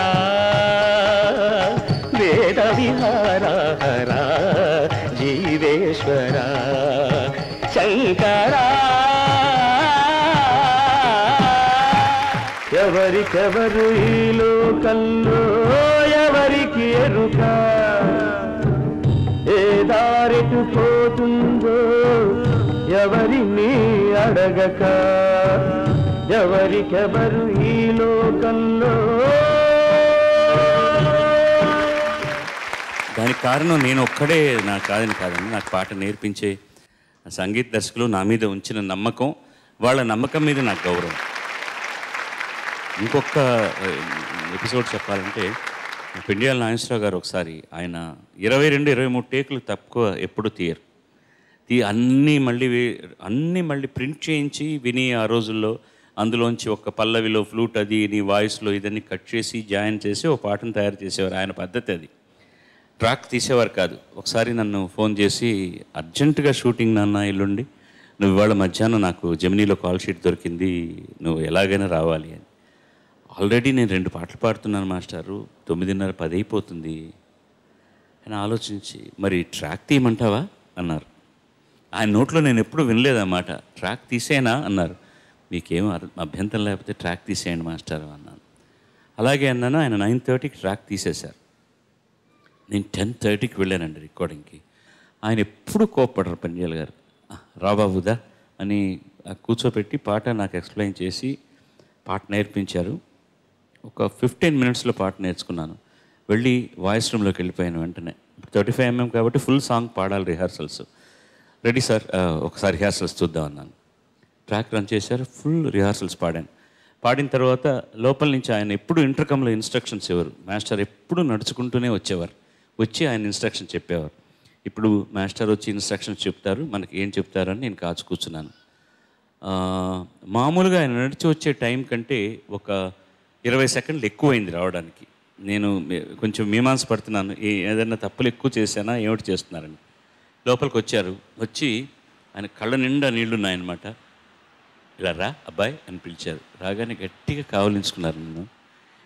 [SPEAKER 9] వేద విహారా జీవేశ్వరా శంకరా ఎవరికెవరు ఈ లోకంలో ఎవరికి ఎరుక ఏ దారెటు పోతుందో ఎవరిని అడగక ఎవరికెవరు ఈ లోకంలో
[SPEAKER 2] దానికి కారణం నేను ఒక్కడే నా కాదని కాదండి నాకు పాట నేర్పించే సంగీత దర్శకులు నా మీద ఉంచిన నమ్మకం వాళ్ళ నమ్మకం మీద నాకు గౌరవం ఇంకొక ఎపిసోడ్ చెప్పాలంటే పిండియాల నాగేశ్వరరావు గారు ఒకసారి ఆయన ఇరవై రెండు ఇరవై మూడు టేకులు తక్కువ ఎప్పుడు తీయరు తీ అన్నీ మళ్ళీ వే- అన్నీ మళ్ళీ ప్రింట్ చేయించి విని ఆ రోజుల్లో అందులోంచి ఒక పల్లవిలో ఫ్లూట్ అది నీ వాయిస్లో ఇదన్నీ కట్ చేసి జాయిన్ చేసి ఒక పాటను తయారు చేసేవారు ఆయన పద్ధతి అది ట్రాక్ తీసేవారు కాదు ఒకసారి నన్ను ఫోన్ చేసి అర్జెంటుగా షూటింగ్ నాన్న ఎల్లుండి నువ్వు ఇవాళ మధ్యాహ్నం నాకు జమినీలో కాల్ షీట్ దొరికింది నువ్వు ఎలాగైనా రావాలి అని ఆల్రెడీ నేను రెండు పాటలు పాడుతున్నాను మాస్టారు తొమ్మిదిన్నర పది అయిపోతుంది అని ఆలోచించి మరి ట్రాక్ తీయమంటావా అన్నారు ఆయన నోట్లో నేను ఎప్పుడు వినలేదన్నమాట ట్రాక్ తీసేనా అన్నారు మీకేం అర్- అభ్యంతరం లేకపోతే ట్రాక్ తీసేయండి మాస్టర్ అన్నాను అలాగే అన్నాను ఆయన నైన్ థర్టీకి ట్రాక్ తీసేశారు నేను టెన్ థర్టీకి వెళ్ళానండి రికార్డింగ్కి ఆయన ఎప్పుడు కోప్పడరు పండియాల్ గారు "ఆ, రా బాబుదా అని ఆ కూర్చోపెట్టి పాట నాకు ఎక్స్ప్లెయిన్ చేసి పాట నేర్పించారు ఒక ఫిఫ్టీన్ మినిట్స్లో పాట నేర్చుకున్నాను వెళ్ళి వాయిస్ రూమ్లోకి వెళ్ళిపోయాను వెంటనే థర్టీ ఫైవ్ ఎంఎం కాబట్టి ఫుల్ సాంగ్ పాడాలి రిహార్సల్స్ రెడీ సార్ ఆ, ఒకసారి రిహార్సల్స్ చూద్దాం అన్నాను ట్రాక్ రన్ చేశారు ఫుల్ రిహార్సల్స్ పాడాను పాడిన తర్వాత లోపల నుంచి ఆయన ఎప్పుడు ఇంటర్కమ్లో ఇన్స్ట్రక్షన్స్ ఇవ్వరు మాస్టర్ ఎప్పుడు నడుచుకుంటూనే వచ్చేవారు వచ్చి ఆయన ఇన్స్ట్రక్షన్ చెప్పేవారు ఇప్పుడు మాస్టర్ వచ్చి ఇన్స్ట్రక్షన్స్ చెప్తారు మనకి ఏం చెప్తారని నేను కాచు కూర్చున్నాను ఆ, మామూలుగా ఆయన నడిచి వచ్చే టైం కంటే ఒక ఇరవై సెకండ్లు ఎక్కువైంది రావడానికి నేను మీ- కొంచెం మీమాంస పడుతున్నాను ఏ- ఏదైనా తప్పులు ఎక్కువ చేశానా ఏమిటి చేస్తున్నారని లోపలికి వచ్చారు వచ్చి ఆయన కళ్ళ నిండా నీళ్లున్నాయన్నమాట ఇలా రా అబ్బాయి అని పిలిచారు రాగానే గట్టిగా కావలించుకున్నారు నన్ను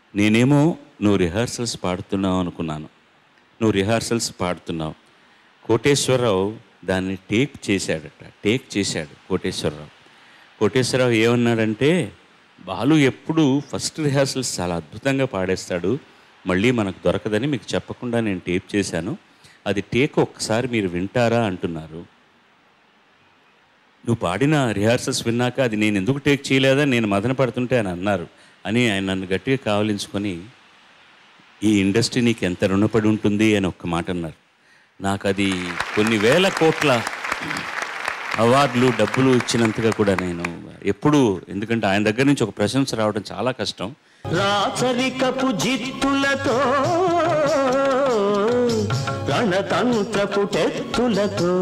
[SPEAKER 2] నేనేమో నువ్వు రిహార్సల్స్ పాడుతున్నావు అనుకున్నాను నువ్వు రిహార్సల్స్ పాడుతున్నావు కోటేశ్వరరావు దాన్ని టేక్ చేశాడట టేక్ చేశాడు కోటేశ్వరరావు కోటేశ్వరరావు ఏమన్నాడంటే బాలు ఎప్పుడు ఫస్ట్ రిహార్సల్స్ చాలా అద్భుతంగా పాడేస్తాడు మళ్ళీ మనకు దొరకదని మీకు చెప్పకుండా నేను టేప్ చేశాను అది టేక్ ఒక్కసారి మీరు వింటారా అంటున్నారు నువ్వు పాడిన రిహార్సల్స్ విన్నాక అది నేను ఎందుకు టేక్ చేయలేదా నేను మదన పడుతుంటే అని అన్నారు అని ఆయన నన్ను గట్టిగా కావలించుకొని ఈ ఇండస్ట్రీ నీకు ఎంత రుణపడి ఉంటుంది అని ఒక్క మాట అన్నారు నాకు అది కొన్ని వేల కోట్ల అవార్డులు డబ్బులు ఇచ్చినంతగా కూడా నేను ఎప్పుడూ ఎందుకంటే ఆయన దగ్గర నుంచి ఒక ప్రశంస రావడం చాలా కష్టం
[SPEAKER 1] రాచరికపు జిత్తులతో రణతంత్రపు టెత్తులతో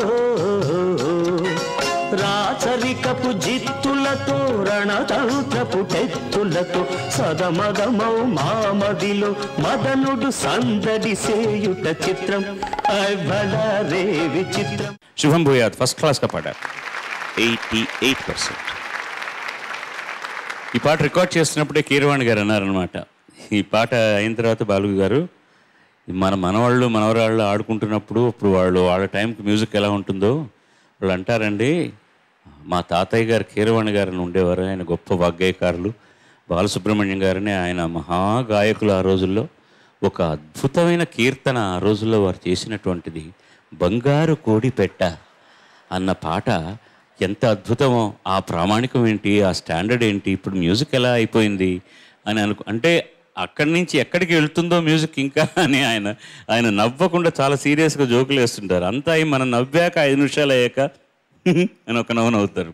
[SPEAKER 1] రాచరికపు జిత్తులతో రణతంత్రపు టెత్తులతో సదమదమౌ మామదిలో మదనుడు సందడి సేయుట చిత్రం అభళ రే విచిత్రం
[SPEAKER 2] శుభం భూయాత్ ఫస్ట్ క్లాస్గా పాడారు ఎయిటీ ఎయిట్ పర్సెంట్ ఈ పాట రికార్డ్ చేస్తున్నప్పుడే కీరవాణి గారు అన్నారనమాట ఈ పాట అయిన తర్వాత బాలుగు గారు మన మనవాళ్ళు మనవరాళ్ళు ఆడుకుంటున్నప్పుడు ఇప్పుడు వాళ్ళు వాళ్ళ టైంకి మ్యూజిక్ ఎలా ఉంటుందో వాళ్ళు అంటారండి మా తాతయ్య గారు కీరవాణి గారిని ఉండేవారు ఆయన గొప్ప వాగ్గేయకారులు బాలసుబ్రహ్మణ్యం గారిని ఆయన మహాగాయకులు ఆ రోజుల్లో ఒక అద్భుతమైన కీర్తన ఆ రోజుల్లో వారు చేసినటువంటిది బంగారు కోడి పెట్ట అన్న పాట ఎంత అద్భుతమో ఆ ప్రామాణికం ఏంటి ఆ స్టాండర్డ్ ఏంటి ఇప్పుడు మ్యూజిక్ ఎలా అయిపోయింది అని అనుకు అంటే అక్కడి నుంచి ఎక్కడికి వెళ్తుందో మ్యూజిక్ ఇంకా అని ఆయన ఆయన నవ్వకుండా చాలా సీరియస్గా జోకులు వేస్తుంటారు అంతా అయి మనం నవ్వాక ఐదు నిమిషాలు అయ్యాక అని ఒక నవ్వు నవ్వుతారు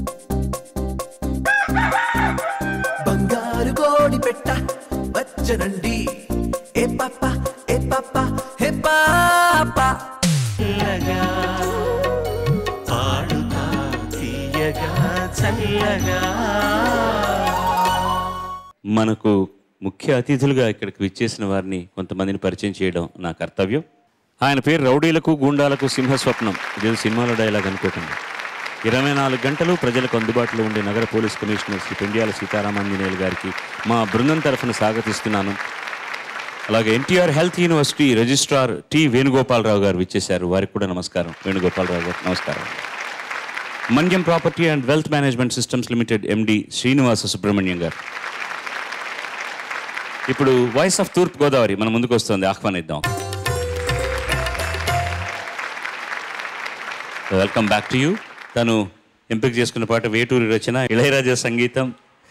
[SPEAKER 10] బంగారు కోడి పెట్ట వచ్చనండి ఏ పాప ఏ పాప హే పాప
[SPEAKER 1] చల్లగా పాడుతా తీయగా చల్లగా
[SPEAKER 2] మనకు ముఖ్య అతిథులుగా ఇక్కడికి విచ్చేసిన వారిని కొంతమందిని పరిచయం చేయడం నా కర్తవ్యం ఆయన పేరు రౌడీలకు గూండాలకు సింహస్వప్నం ఇదేదో సినిమాలో డైలాగ్ అనుకోకండి ఇరవై నాలుగు గంటలు ప్రజలకు అందుబాటులో ఉండే నగర పోలీస్ కమిషనర్ శ్రీ పెండియాల సీతారామాంజనేయులు గారికి మా బృందం తరఫున స్వాగతిస్తున్నాను అలాగే NTR health university registrar T Venugopalarao garu విచ్చేశారు వారికి కూడా నమస్కారం వేణుగోపాలరావు గారు నమస్కారం Manyam property and wealth management systems limited MD Srinivasa Subrahmanyam garu ఇప్పుడు వాయిస్ ఆఫ్ తూర్పు గోదావరి మన ముందుకు వస్తుంది ఆహ్వానిద్దాం వెల్కమ్ బ్యాక్ టు యూ తను ఎంపిక చేసుకున్న పాట వేటూరి రచన ఇళయరాజా సంగీతం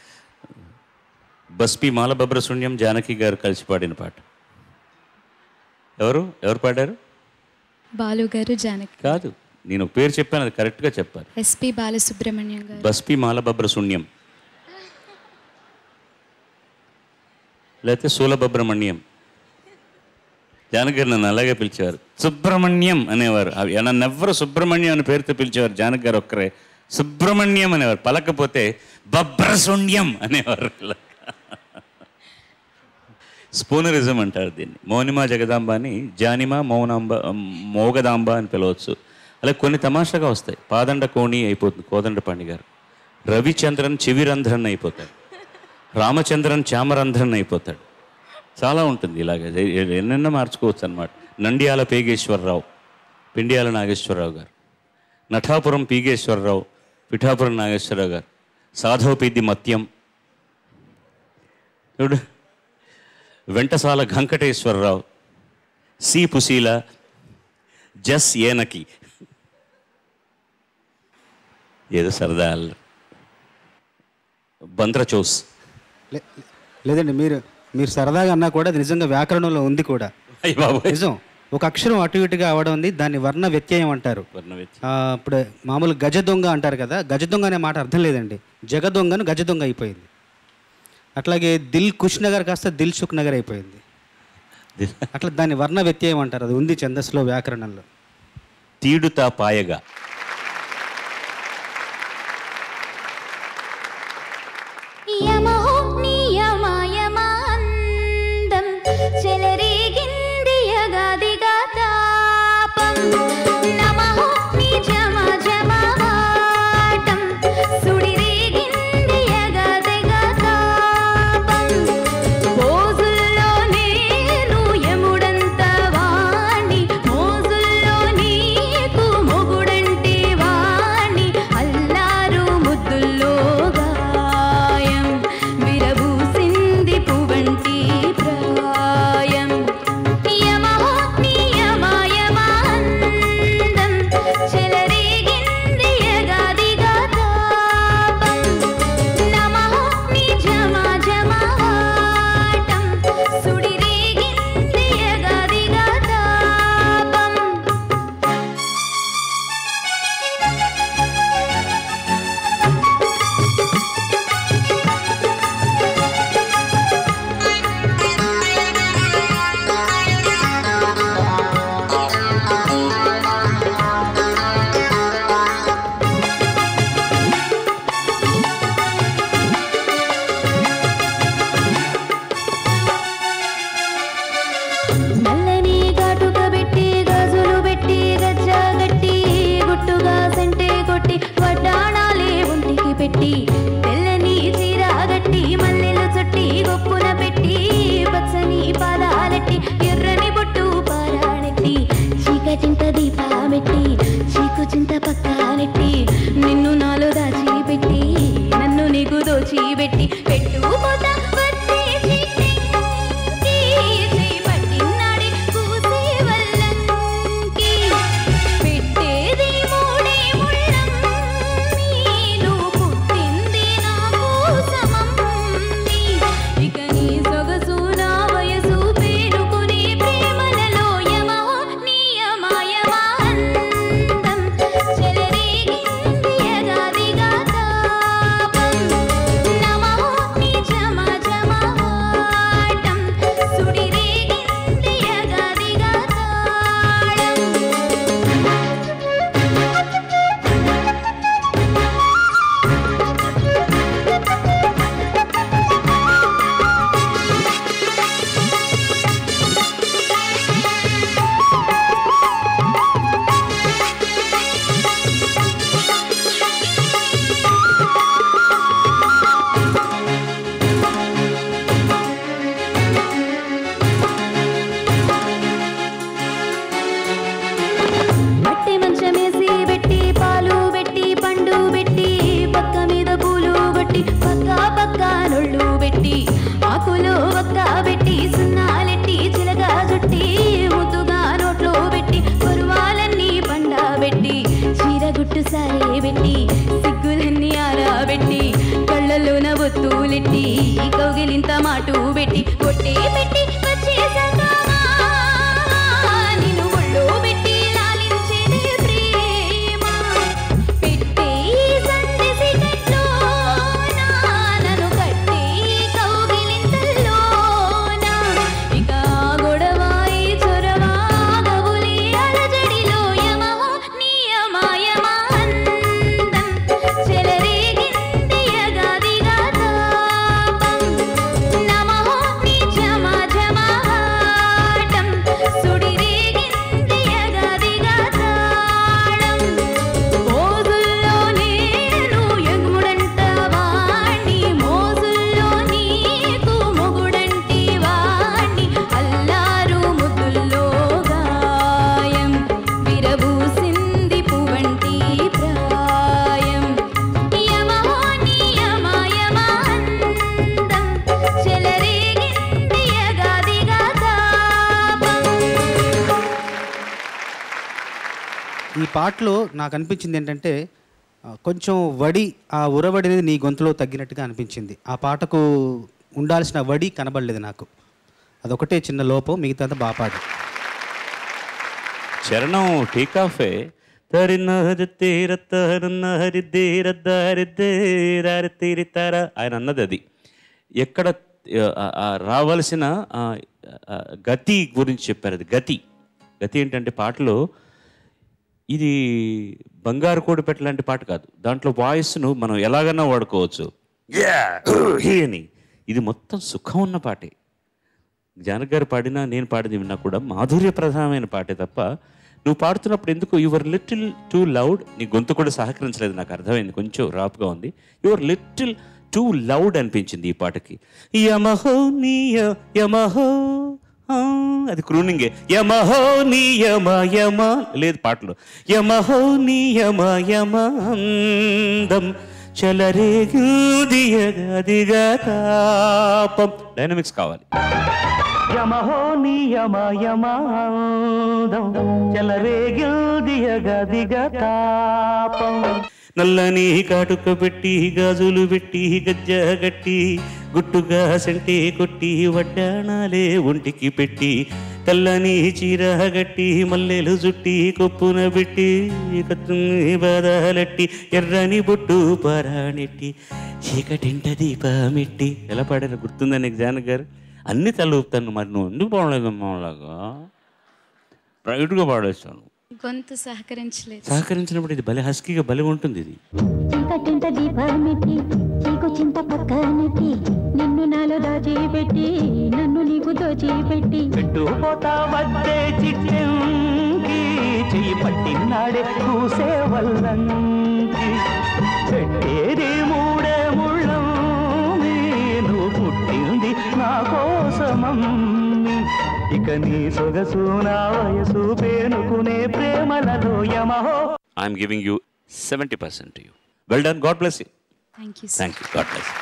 [SPEAKER 2] బస్పి మాలబబ్ర శూన్యం జానకి గారు కలిసి పాడిన పాట ఎవరు ఎవరు పాడారు
[SPEAKER 11] బాలు గారు జానకి
[SPEAKER 2] కాదు నేను ఒక పేరు చెప్పాను అది కరెక్ట్గా చెప్పారు
[SPEAKER 11] ఎస్పి బాలసుబ్రహ్మణ్యం గారు
[SPEAKER 2] బస్పి మాలబబ్ర శూన్యం లేకపోతే శూలభబ్రహ్మణ్యం జానకి గారు నన్ను అలాగే పిలిచేవారు సుబ్రహ్మణ్యం అనేవారు అవి నన్ను ఎవ్వరు సుబ్రహ్మణ్యం అని పేరుతో పిలిచేవారు జానకి గారు ఒక్కరే సుబ్రహ్మణ్యం అనేవారు పలకపోతే బబ్రశూన్యం అనేవారు ఇలా. స్పూనరిజం అంటారు దీన్ని మౌనిమా జగదాంబ అని జానిమా మౌనాంబ మోగదాంబ అని పిలవచ్చు అలాగే కొన్ని తమాషాగా వస్తాయి పాదండ కోణి అయిపోతుంది కోదండ పాండి గారు రవిచంద్రన్ చెవిరంధ్రన్ అయిపోతాడు రామచంద్రన్ చామరంధ్రన్ అయిపోతాడు చాలా ఉంటుంది ఇలాగే ఎ- ఎన్నెన్నో మార్చుకోవచ్చు అనమాట నంద్యాల పేగేశ్వరరావు పిండియాల నాగేశ్వరరావు గారు నఠాపురం పీగేశ్వరరావు పిఠాపురం నాగేశ్వరరావు గారు సాధవపీది మత్యం చూడు వెంటసాల వెంకటేశ్వరరావు సి పుశీల జస్ ఏనకి ఏదో సరదా అల్లరి. బంద్రచోస్
[SPEAKER 4] లే- లేదండి మీరు మీరు సరదాగా అన్నా కూడా అది నిజంగా వ్యాకరణంలో ఉంది కూడా
[SPEAKER 2] అయ్య బాబోయ్.
[SPEAKER 4] నిజం ఒక అక్షరం అటు ఇటుగా అవడం ఉంది దాన్ని వర్ణ వ్యత్యయం అంటారు
[SPEAKER 2] వర్ణవ్యత్యం.
[SPEAKER 4] ఆ, ఇప్పుడు మామూలు గజ దొంగ అంటారు కదా గజ దొంగ అనే మాట అర్థం లేదండి జగ దొంగను గజ దొంగ అయిపోయింది అట్లాగే దిల్ కుష్ నగర్ కాస్త దిల్ సుఖ్ నగర్ అయిపోయింది అట్లా దాన్ని వర్ణ వ్యత్యయం అంటారు అది ఉంది ఛందస్సులో వ్యాకరణంలో
[SPEAKER 2] తీడుతా పాయగా
[SPEAKER 5] యమహో నియమయమాందం చెలరేగింది యగాదిగా తాపం నమహో నిజమ జమవాటం సుడిరేగింది యగాదిగా తాపం ముక్కులో ఒక్క పెట్టి సున్నాలెట్టి చిలగా జుట్టి ముద్దుగా నోట్లో పెట్టి కురువాలన్నీ పండబెట్టి చీరగుట్టు సారే పెట్టి సిగ్గులన్నీ ఆరాబెట్టి కళ్ళలోన ఒత్తులెట్టి కౌగిలింత మాటు పెట్టి కొట్టి పెట్టి వచ్చేసాక నిన్ను ఒళ్ళో పెట్టి లాలించేది ప్రేమ పెట్టే సందెసి కట్లోన నన్ను కట్టే కౌగిలింతల్లోన ఇక గొడవాయి చొరవా గవులి అలజడిలో యమహో నియమాయమా అందం చెలరేగింది యగాదిగా తాపం నమః నిజమ జమాటం సుడిరేగింది యగాదిగా తాళం మోజుల్లో నేను ఎగుముడంట వాణ్ణి మోజుల్లో నీకు మొగుడంటి వాణ్ణి అల్లారు ముద్దుల్లో గాయం విరబూసింది పువ్వంటి ప్రాయం యమహో నియమయమాందం చెలరేగింది యగాదిగా తాపం
[SPEAKER 4] ఈ పాటలో నాకు అనిపించింది ఏంటంటే ఆ, కొంచెం వడి ఆ ఉరవడి అనేది నీ గొంతులో తగ్గినట్టుగా అనిపించింది ఆ పాటకు ఉండాల్సిన వడి కనబడలేదు నాకు అదొకటే చిన్న లోపం మిగతా బాగా పాడు
[SPEAKER 2] చరణం టేకాఫే ఆయన అన్నది అది ఎక్కడ ఆ, ఆ, రావాల్సిన ఆ, ఆ, గతి గురించి చెప్పారు అది గతి గతి ఏంటంటే పాటలో ఇది బంగారు కోడిపెట్ట లాంటి పాట కాదు దాంట్లో వాయిస్ను మనం ఎలాగన్నా వాడుకోవచ్చు Yeah, హీ అని ఇది మొత్తం సుఖం ఉన్న పాటే జానక్ గారు పాడినా నేను పాడింది విన్నా కూడా మాధుర్య ప్రధానమైన పాటే తప్ప నువ్వు పాడుతున్నప్పుడు ఎందుకు యువర్ లిటిల్ టూ లౌడ్ నీ గొంతు కూడా సహకరించలేదు నాకు అర్థమైంది కొంచెం రాప్గా ఉంది యువర్ లిటిల్ టూ లౌడ్ అనిపించింది ఈ పాటకి యమహో నీయ యమహో ఆ, అది క్రూనింగే యమహో నీ యమ యమ లేదు పాటలు యమహో నీ యమ యమ అందం చలరేగుదియగదిగా తాపం డైనమిక్స్ కావాలి
[SPEAKER 1] యమహో నియమ యమాదం చెలరేగిల్దియగదిగ తాపం
[SPEAKER 2] నల్లని కాటుక పెట్టి గాజులు పెట్టి గజ్జ గట్టి గుట్టుగా సంటే కొట్టి వడ్డాణాలే ఒంటికి పెట్టి తెల్లని చీర గట్టి మల్లెలు జుట్టి కొప్పున పెట్టి కత్తుని బాధలట్టి ఎర్రని బొట్టు పారాణెట్టి చీకటింట దీపమెట్టి ఎలా పాడారు గుర్తుందా నీకు జానక్ గారు అన్ని తలూపుతాను మరి నువ్వు ఎందుకు పాడలేదు అమ్మలాగా ప్రైవేట్గా పాడేస్తాను
[SPEAKER 11] గొంతు సహకరించలేదు
[SPEAKER 2] సహకరించినప్పుడు ఇది భలే హస్కీగా భలే ఉంటుంది ఇది
[SPEAKER 5] చీకటింట దీపమెట్టి చీకు చింత పక్కనెట్టి నిన్ను నాలో దాచిపెట్టి నన్ను నీకు దోచిపెట్టి
[SPEAKER 1] పెట్టుపోతా వద్దే చిట్టెంకి చెయ్యి పట్టినాడే కూసే వల్లంకి పెట్టేది మూడే ముళ్ళం నువ్వు పుట్టింది నా కోసమమ్మి ఇక నీ సొగసు నా వయసు పేనుకునే ప్రేమలలో యమహో
[SPEAKER 2] I'm giving you seventy percent you well done God bless you
[SPEAKER 11] thank you
[SPEAKER 2] thank you God bless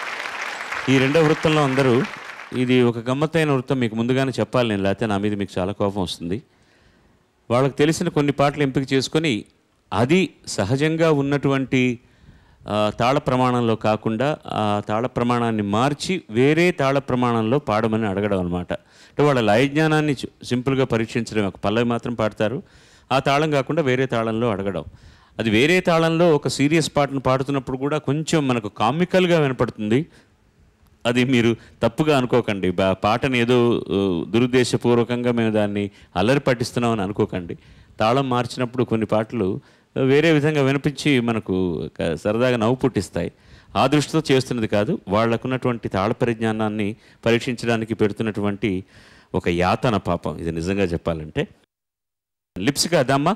[SPEAKER 2] ఈ రెండో వృత్తంలో అందరూ ఇది ఒక గమ్మత్తైన వృత్తం మీకు ముందుగానే చెప్పాలి నేను లేకపోతే నా మీద మీకు చాలా కోపం వస్తుంది వాళ్ళకి తెలిసిన కొన్ని పాటలు ఎంపిక చేసుకొని అది సహజంగా ఉన్నటువంటి ఆ, తాళ ప్రమాణంలో కాకుండా ఆ తాళ ప్రమాణాన్ని మార్చి వేరే తాళ ప్రమాణంలో పాడమని అడగడం అనమాట అంటే వాళ్ళ లయ జ్ఞానాన్ని చు- సింపుల్గా పరీక్షించడం ఒక పల్లవి మాత్రం పాడతారు ఆ తాళం కాకుండా వేరే తాళంలో అడగడం అది వేరే తాళంలో ఒక సీరియస్ పాటను పాడుతున్నప్పుడు కూడా కొంచెం మనకు కామికల్గా వినపడుతుంది అది మీరు తప్పుగా అనుకోకండి బా- పాటను ఏదో ఆ, దురుద్దేశపూర్వకంగా మేము దాన్ని అల్లరి పట్టిస్తున్నామని అనుకోకండి తాళం మార్చినప్పుడు కొన్ని పాటలు ఆ, వేరే విధంగా వినిపించి మనకు ఒక సరదాగా నవ్వు పుట్టిస్తాయి ఆ దృష్టితో చేస్తున్నది కాదు వాళ్ళకున్నటువంటి తాళ పరిజ్ఞానాన్ని పరీక్షించడానికి పెడుతున్నటువంటి ఒక యాతన పాపం ఇది నిజంగా చెప్పాలంటే లిప్స్గా అదమ్మా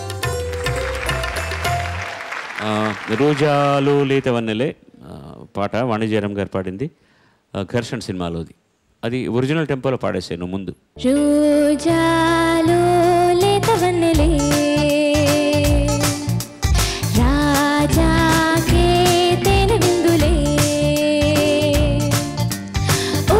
[SPEAKER 2] ఆ, రోజాలో లేతవన్నెలే ఆ, పాట వాణిజ్యరం గారు పాడింది ఆ, ఘర్షణ సినిమాలోది అది ఒరిజినల్ టెంపోలో పాడేసాను ముందు
[SPEAKER 5] రోజాలో లేతవన్నెలే రాజాకే తేనె విందులే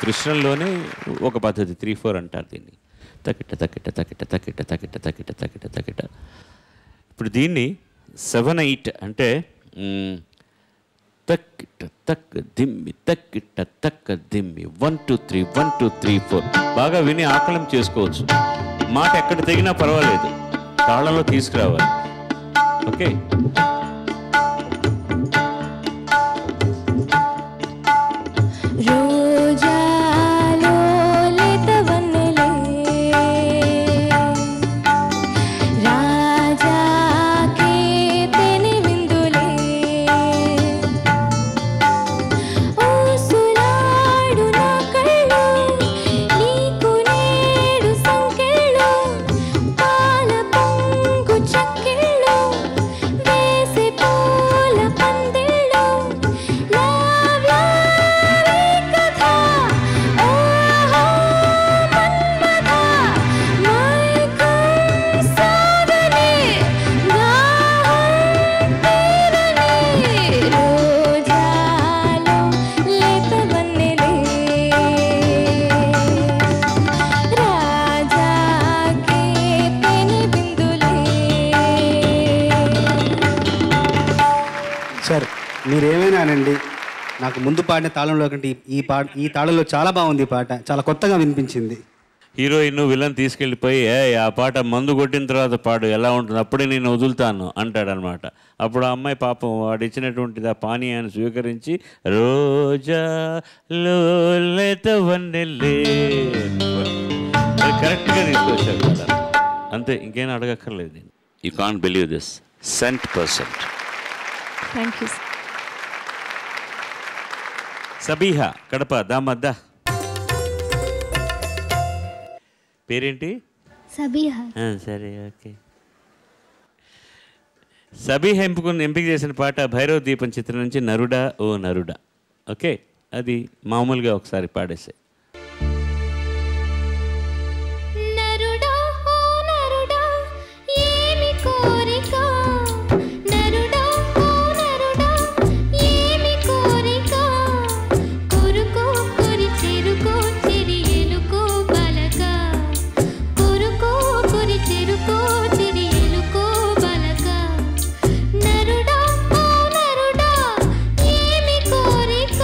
[SPEAKER 2] కృష్ణంలోనే ఒక పద్ధతి త్రీ ఫోర్ అంటారు దీన్ని తకిట తకిట తకిట తకిట తకిట తకిట తకిట తకిట ఇప్పుడు దీన్ని సెవెన్ ఎయిట్ అంటే మ్, తక్కిట తక్క దిమ్మి తక్కిట తక్క దిమ్మి one two three one two three four బాగా విని ఆకలం చేసుకోవచ్చు మాట ఎక్కడ తెగినా పర్వాలేదు తాళంలో తీసుకురావాలి ఓకే
[SPEAKER 3] రోజాలో లేత వన్నెలే రాజాకే తెని విందులే ఊసులాడు నా కళ్ళు నీకు నేడు సంకెళ్ళు పాల పొంగు చక్కెళ్ళు వేసి పూల పందిళ్ళు లవ్ లవ్ కథ ఓహో మన్మథ మైకం సాగనే దాహం తీరని రోజాలో లేత వన్నెలే రాజాకే పెని బిందులే
[SPEAKER 4] సార్ మీరేమైనా అనండి నాకు ముందు పాడిన తాళంలో కంటే ఈ- ఈ పాట ఈ తాళంలో చాలా బాగుంది ఈ పాట చాలా కొత్తగా వినిపించింది
[SPEAKER 2] హీరోయిన్ విలన్ తీసుకెళ్ళిపోయి ఏ ఆ పాట మందు కొట్టిన తర్వాత పాడు ఎలా ఉంటుంది అప్పుడే నేను వదులుతాను అంటాడనమాట అప్పుడు ఆ అమ్మాయి పాపం వాడు ఇచ్చినటువంటిది ఆ పానీయాన్ని స్వీకరించి రోజా లోలేత వన్నెలే అది కరెక్ట్గా తీసుకొచ్చారు కదా అంతే ఇంకేం అడగక్కర్లేదు నేను you can't believe this cent percent
[SPEAKER 3] thank you
[SPEAKER 2] Sabiha Kadapa దామద్దా పేరేంటి
[SPEAKER 5] సబీహా
[SPEAKER 2] ఆ, సరే ఓకే సబీహ ఎంపుకున్న ఎంపిక చేసిన పాట భైరవ దీపం చిత్రం నుంచి నరుడా ఓ నరుడా ఓకే అది మామూలుగా ఒకసారి పాడేసే
[SPEAKER 3] నరుడా ఓ నరుడా ఏమి కోరిక నరుడా ఓ నరుడా ఏమి కోరిక కొరుకో కొరి చెరుకో చెరి ఎలుకో బలక కొరుకో కొరి చెరుకో చెరి ఎలుకో బలక నరుడా ఓ నరుడా ఏమి కోరిక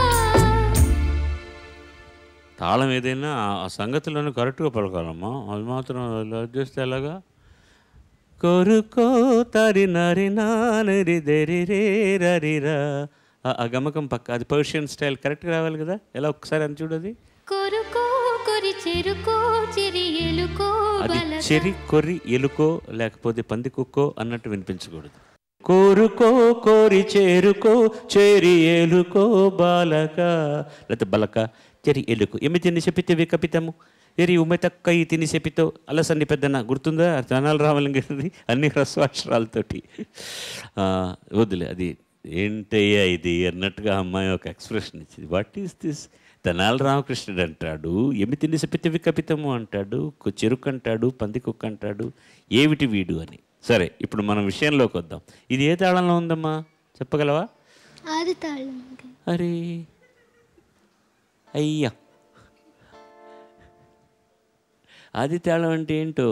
[SPEAKER 2] తాళం ఏదైనా ఆ- ఆ సంగతులను కరెక్ట్గా పలకాలమ్మా అది మాత్రం ఇలా చేస్తే ఎలాగా కోరుకో తరి నరి నానరి దరి రే రరిరా ఆ- ఆ గమకం పక్క అది పర్షియన్ స్టైల్ కరెక్ట్గా రావాలి కదా ఎలా ఒక్కసారి అని చూడది
[SPEAKER 3] కొరుకో కొరి చెరుకో చెరి ఎలుకో
[SPEAKER 2] అది
[SPEAKER 3] బలక
[SPEAKER 2] చెరి కొర్రి ఎలుకో లేకపోతే పంది కుక్కో అన్నట్టు వినిపించకూడదు కోరుకో కోరి చేరుకో చేరి ఎలుకో బాలక లేకపోతే బలక చెరి ఎలుకో ఏమి తిని చెప్పితే కపితము ఎరి ఉమె తక్క ఈ తిని చెప్పితో అలసన్ని పెద్దన గుర్తుందా జనాలు రామలింగది అన్ని హ్రస్వాక్షరాలతోటి ఆ, వద్దులే అది ఏంటయ్యా ఇది అన్నట్టుగా అమ్మాయి ఒక ఎక్స్ప్రెషన్ ఇచ్చింది వాట్ ఈస్ దిస్ తెనాలి రామకృష్ణుడు అంటాడు ఎమి తిని చెప్పితే వికపితము అంటాడు కు- చెరుకు అంటాడు పంది కుక్క అంటాడు ఏమిటి వీడు అని సరే ఇప్పుడు మనం విషయంలోకి వద్దాం ఇది ఏ తాళంలో ఉందమ్మా చెప్పగలవా
[SPEAKER 5] ఆది తాళం
[SPEAKER 2] అరే అయ్యా ఆది తాళం అంటే ఏంటో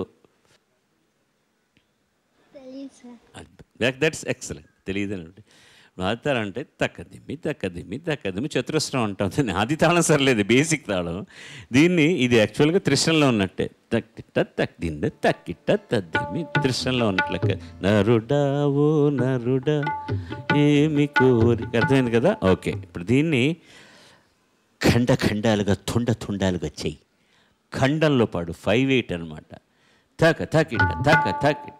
[SPEAKER 5] తెలియదు సార్
[SPEAKER 2] దట్స్ ఎక్సలెంట్ తెలియదు ఆదితాళం తక్కదిమ్మి తక్కదిమ్మి తక్కదిమ్మి చతురస్రం అంటాం దాన్ని ఆది తాళం సర్లేదు బేసిక్ తాళం దీన్ని ఇది యాక్చువల్గా త్రిశంలో ఉన్నట్టే తక్కిట్ట తక్కింద తక్కిట్ట తద్దిమ్మి త్రిశంలో ఉన్నట్లు లెక్క నరుడా ఓ నరుడా ఏమి కోరి అర్థమైంది కదా ఓకే ఇప్పుడు దీన్ని ఖండ ఖండాలుగా తుండ తుండాలుగా చెయ్యి ఖండంలో పాడు ఫైవ్ ఎయిట్ అనమాట తక తకిట్ట తక తకిట్ట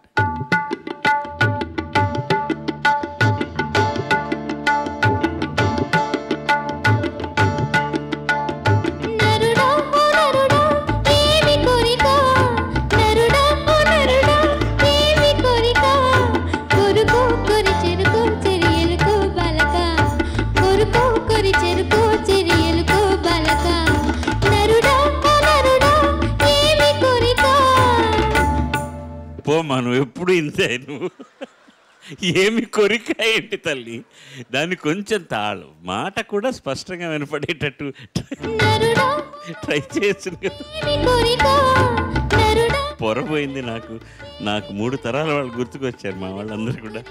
[SPEAKER 3] నరుడా ఓ నరుడా ఏమి కోరిక నరుడా ఓ నరుడా ఏమి కోరిక కొరుకో కొరి చెరుకో చెరియలుకో బలక కొరుకో కొరి చెరుకో చెరియలుకో బలక నరుడా ఓ నరుడా ఏమి కోరిక
[SPEAKER 2] పోమ్మా నువ్వు ఎప్పుడు ఇంతే నువ్వు ఏమి కోరిక ఏంటి తల్లి దాన్ని కొంచెం తాళం మాట కూడా స్పష్టంగా వినపడేటట్టు ట్రై చేసింది కదా పొరపోయింది నాకు నాకు మూడు తరాల వాళ్ళు గుర్తుకొచ్చారు మా వాళ్ళందరూ కూడా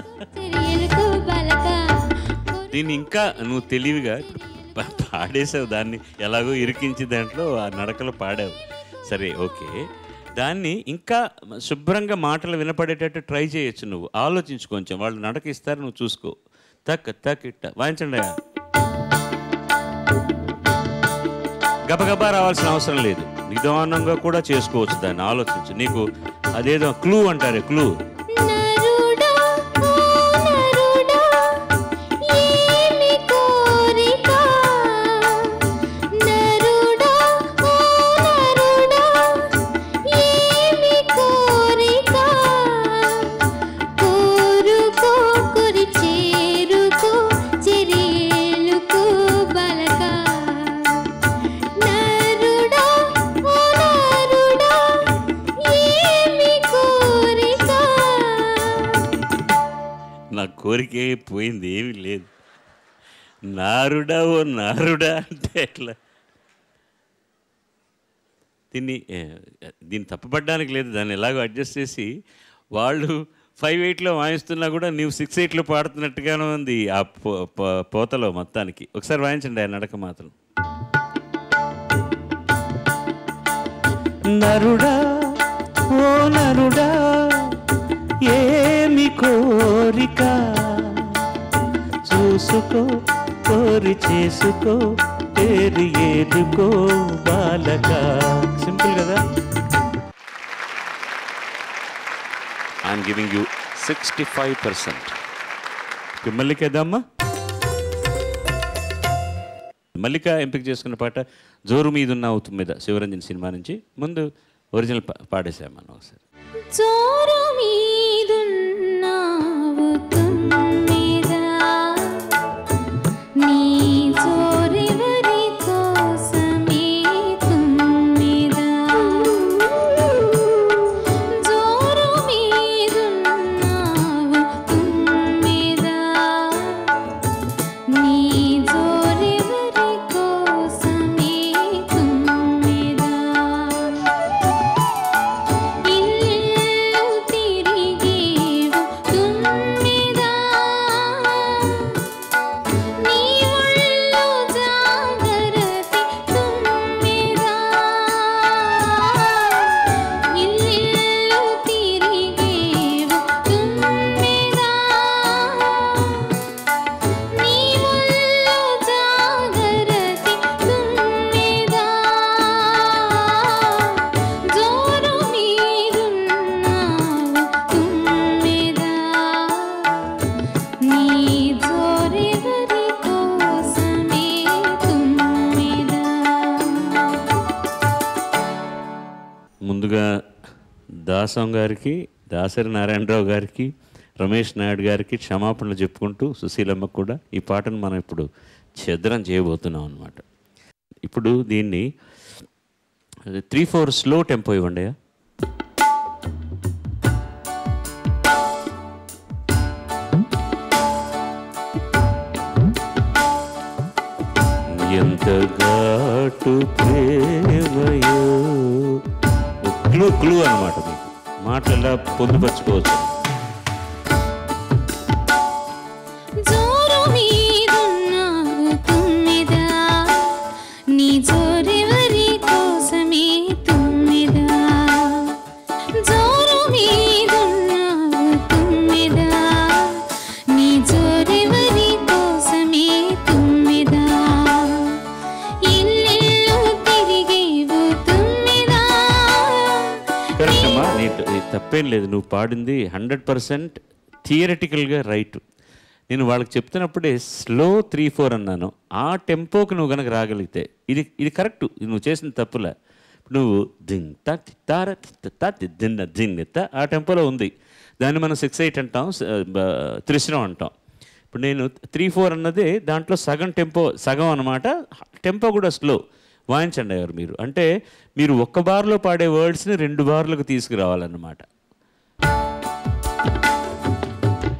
[SPEAKER 2] దీన్ని ఇంకా నువ్వు తెలివిగా ఇప్పుడు పా- పాడేసావు దాన్ని ఎలాగో ఇరికించి దాంట్లో ఆ నడకలో పాడావు సరే ఓకే దాన్ని ఇంకా శుభ్రంగా మాటలు వినపడేటట్టు ట్రై చేయొచ్చు నువ్వు ఆలోచించు కొంచెం వాళ్ళు నడక ఇస్తారు నువ్వు చూసుకో తక్క తక్ ఇట్ట వాయించండి అయ్యా. గబగబా రావాల్సిన అవసరం లేదు నిదానంగా కూడా చేసుకోవచ్చు దాన్ని ఆలోచించు నీకు అదేదో క్లూ అంటారే క్లూ నా కోరికే పోయింది ఏమీ లేదు నారుడా ఓ నారుడా అంటే ఎట్లా దీన్ని ఏ, దీన్ని తప్పపడడానికి లేదు దాన్ని ఎలాగో అడ్జస్ట్ చేసి వాళ్ళు ఫైవ్ ఎయిట్లో వాయిస్తున్నా కూడా నీవు సిక్స్ ఎయిట్లో పాడుతున్నట్టుగానే ఉంది ఆ పో- పో- పోతలో మొత్తానికి ఒకసారి వాయించండి ఆ నడక మాత్రం
[SPEAKER 1] నరుడా ఓ నరుడా ఏమి కోరిక చూసుకో కోరి చేసుకో ఏది ఏదుకో బాలక
[SPEAKER 2] సింపుల్ కదా I'm giving you sixty five percent మల్లికేద్దామా మల్లిక ఎంపిక చేసుకున్న పాట జోరు మీదున్న అవుతు మీద శివరంజన్ సినిమా నుంచి ముందు ఒరిజినల్ పా- పాడేసాం మనం ఒకసారి
[SPEAKER 3] చోరు మీదున్నావు తుమ్మెదా నీ చోరెవరి కోసమే తుమ్మెదా చోరు మీదున్నావు తుమ్మెదా నీ చోరెవరి కోసమే తుమ్మెదా ఇల్లు తిరిగేవు తుమ్మెదా నీ ఒళ్ళు జాగరతి తుమ్మెదా ఇల్లు తిరిగేవు తుమ్మెదా నీ ఒళ్ళు జాగరతి తుమ్మెదా జోరు మీరున్నావు తుమ్మెదా నీ జోరెవరి కోసమే తుమ్మెదా
[SPEAKER 2] ముందుగా దాసం గారికి దాసరి నారాయణరావు గారికి రమేష్ నాయుడు గారికి క్షమాపణలు చెప్పుకుంటూ సుశీలమ్మ కూడా ఈ పాటను మనం ఇప్పుడు ఛద్రం చేయబోతున్నాం అనమాట ఇప్పుడు దీన్ని త్రీ ఫోర్ స్లో టెంపో ఇవ్వండి ఎంత ఘాటు ప్రేమయో క్లూ క్లూ అనమాట మీకు మాటలు ఎలా పొందుపరచుకోవచ్చు
[SPEAKER 3] జోరు మీదున్నావు తుమ్మెదా నీ జోరెవరి కోసమే తుమ్మెదా జోరు మీదున్నావు తుమ్మెదా నీ జోరెవరి కోసమే తుమ్మెదా ఇల్లు తిరిగేవు తుమ్మెదా
[SPEAKER 2] కరెక్ట్ అమ్మా నీ నీ తప్పేం లేదు నువ్వు పాడింది హండ్రెడ్ పర్సెంట్ థియరటికల్గా రైట్ నేను వాళ్ళకి చెప్తున్నప్పుడే స్లో త్రీ ఫోర్ అన్నాను ఆ టెంపోకి నువ్వు కనుక రాగలిగితే ఇది ఇది కరెక్ట్ ఇది నువ్వు చేసిన తప్పులే నువ్వు దింగ్ తా తి తార తి త తా తి దిన్న దింగ్ త ఆ టెంపోలో ఉంది దాన్ని మనం సిక్స్ ఎయిట్ అంటాం స- బ- త్రిశ్రం అంటాం ఇప్పుడు నేను త్రీ ఫోర్ అన్నది దాంట్లో సగం టెంపో సగం అనమాట టెంపో కూడా స్లో వాయించండి ఎవరు మీరు అంటే మీరు ఒక్క బార్లో పాడే వర్డ్స్ని రెండు బార్లకు తీసుకురావాలన్నమాట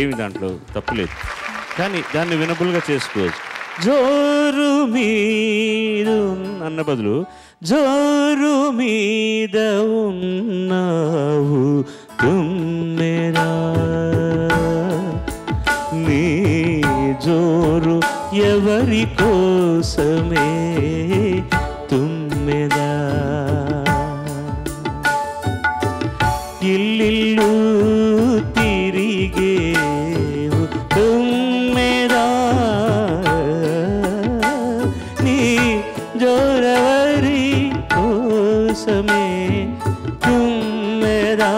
[SPEAKER 2] ఏమి దాంట్లో తప్పులేదు కానీ దాన్ని వినబుల్గా చేసుకోవచ్చు జోరు మీదు అన్న బదులు జోరు మీద ఉన్నావు తుమ్మెరా నీ జోరు ఎవరి కోసమే తుమ్మెదా ఇల్లిల్లు తిరిగేవు తుమ్మెదా నీ జోరవరి కోసమే తుమ్మెదా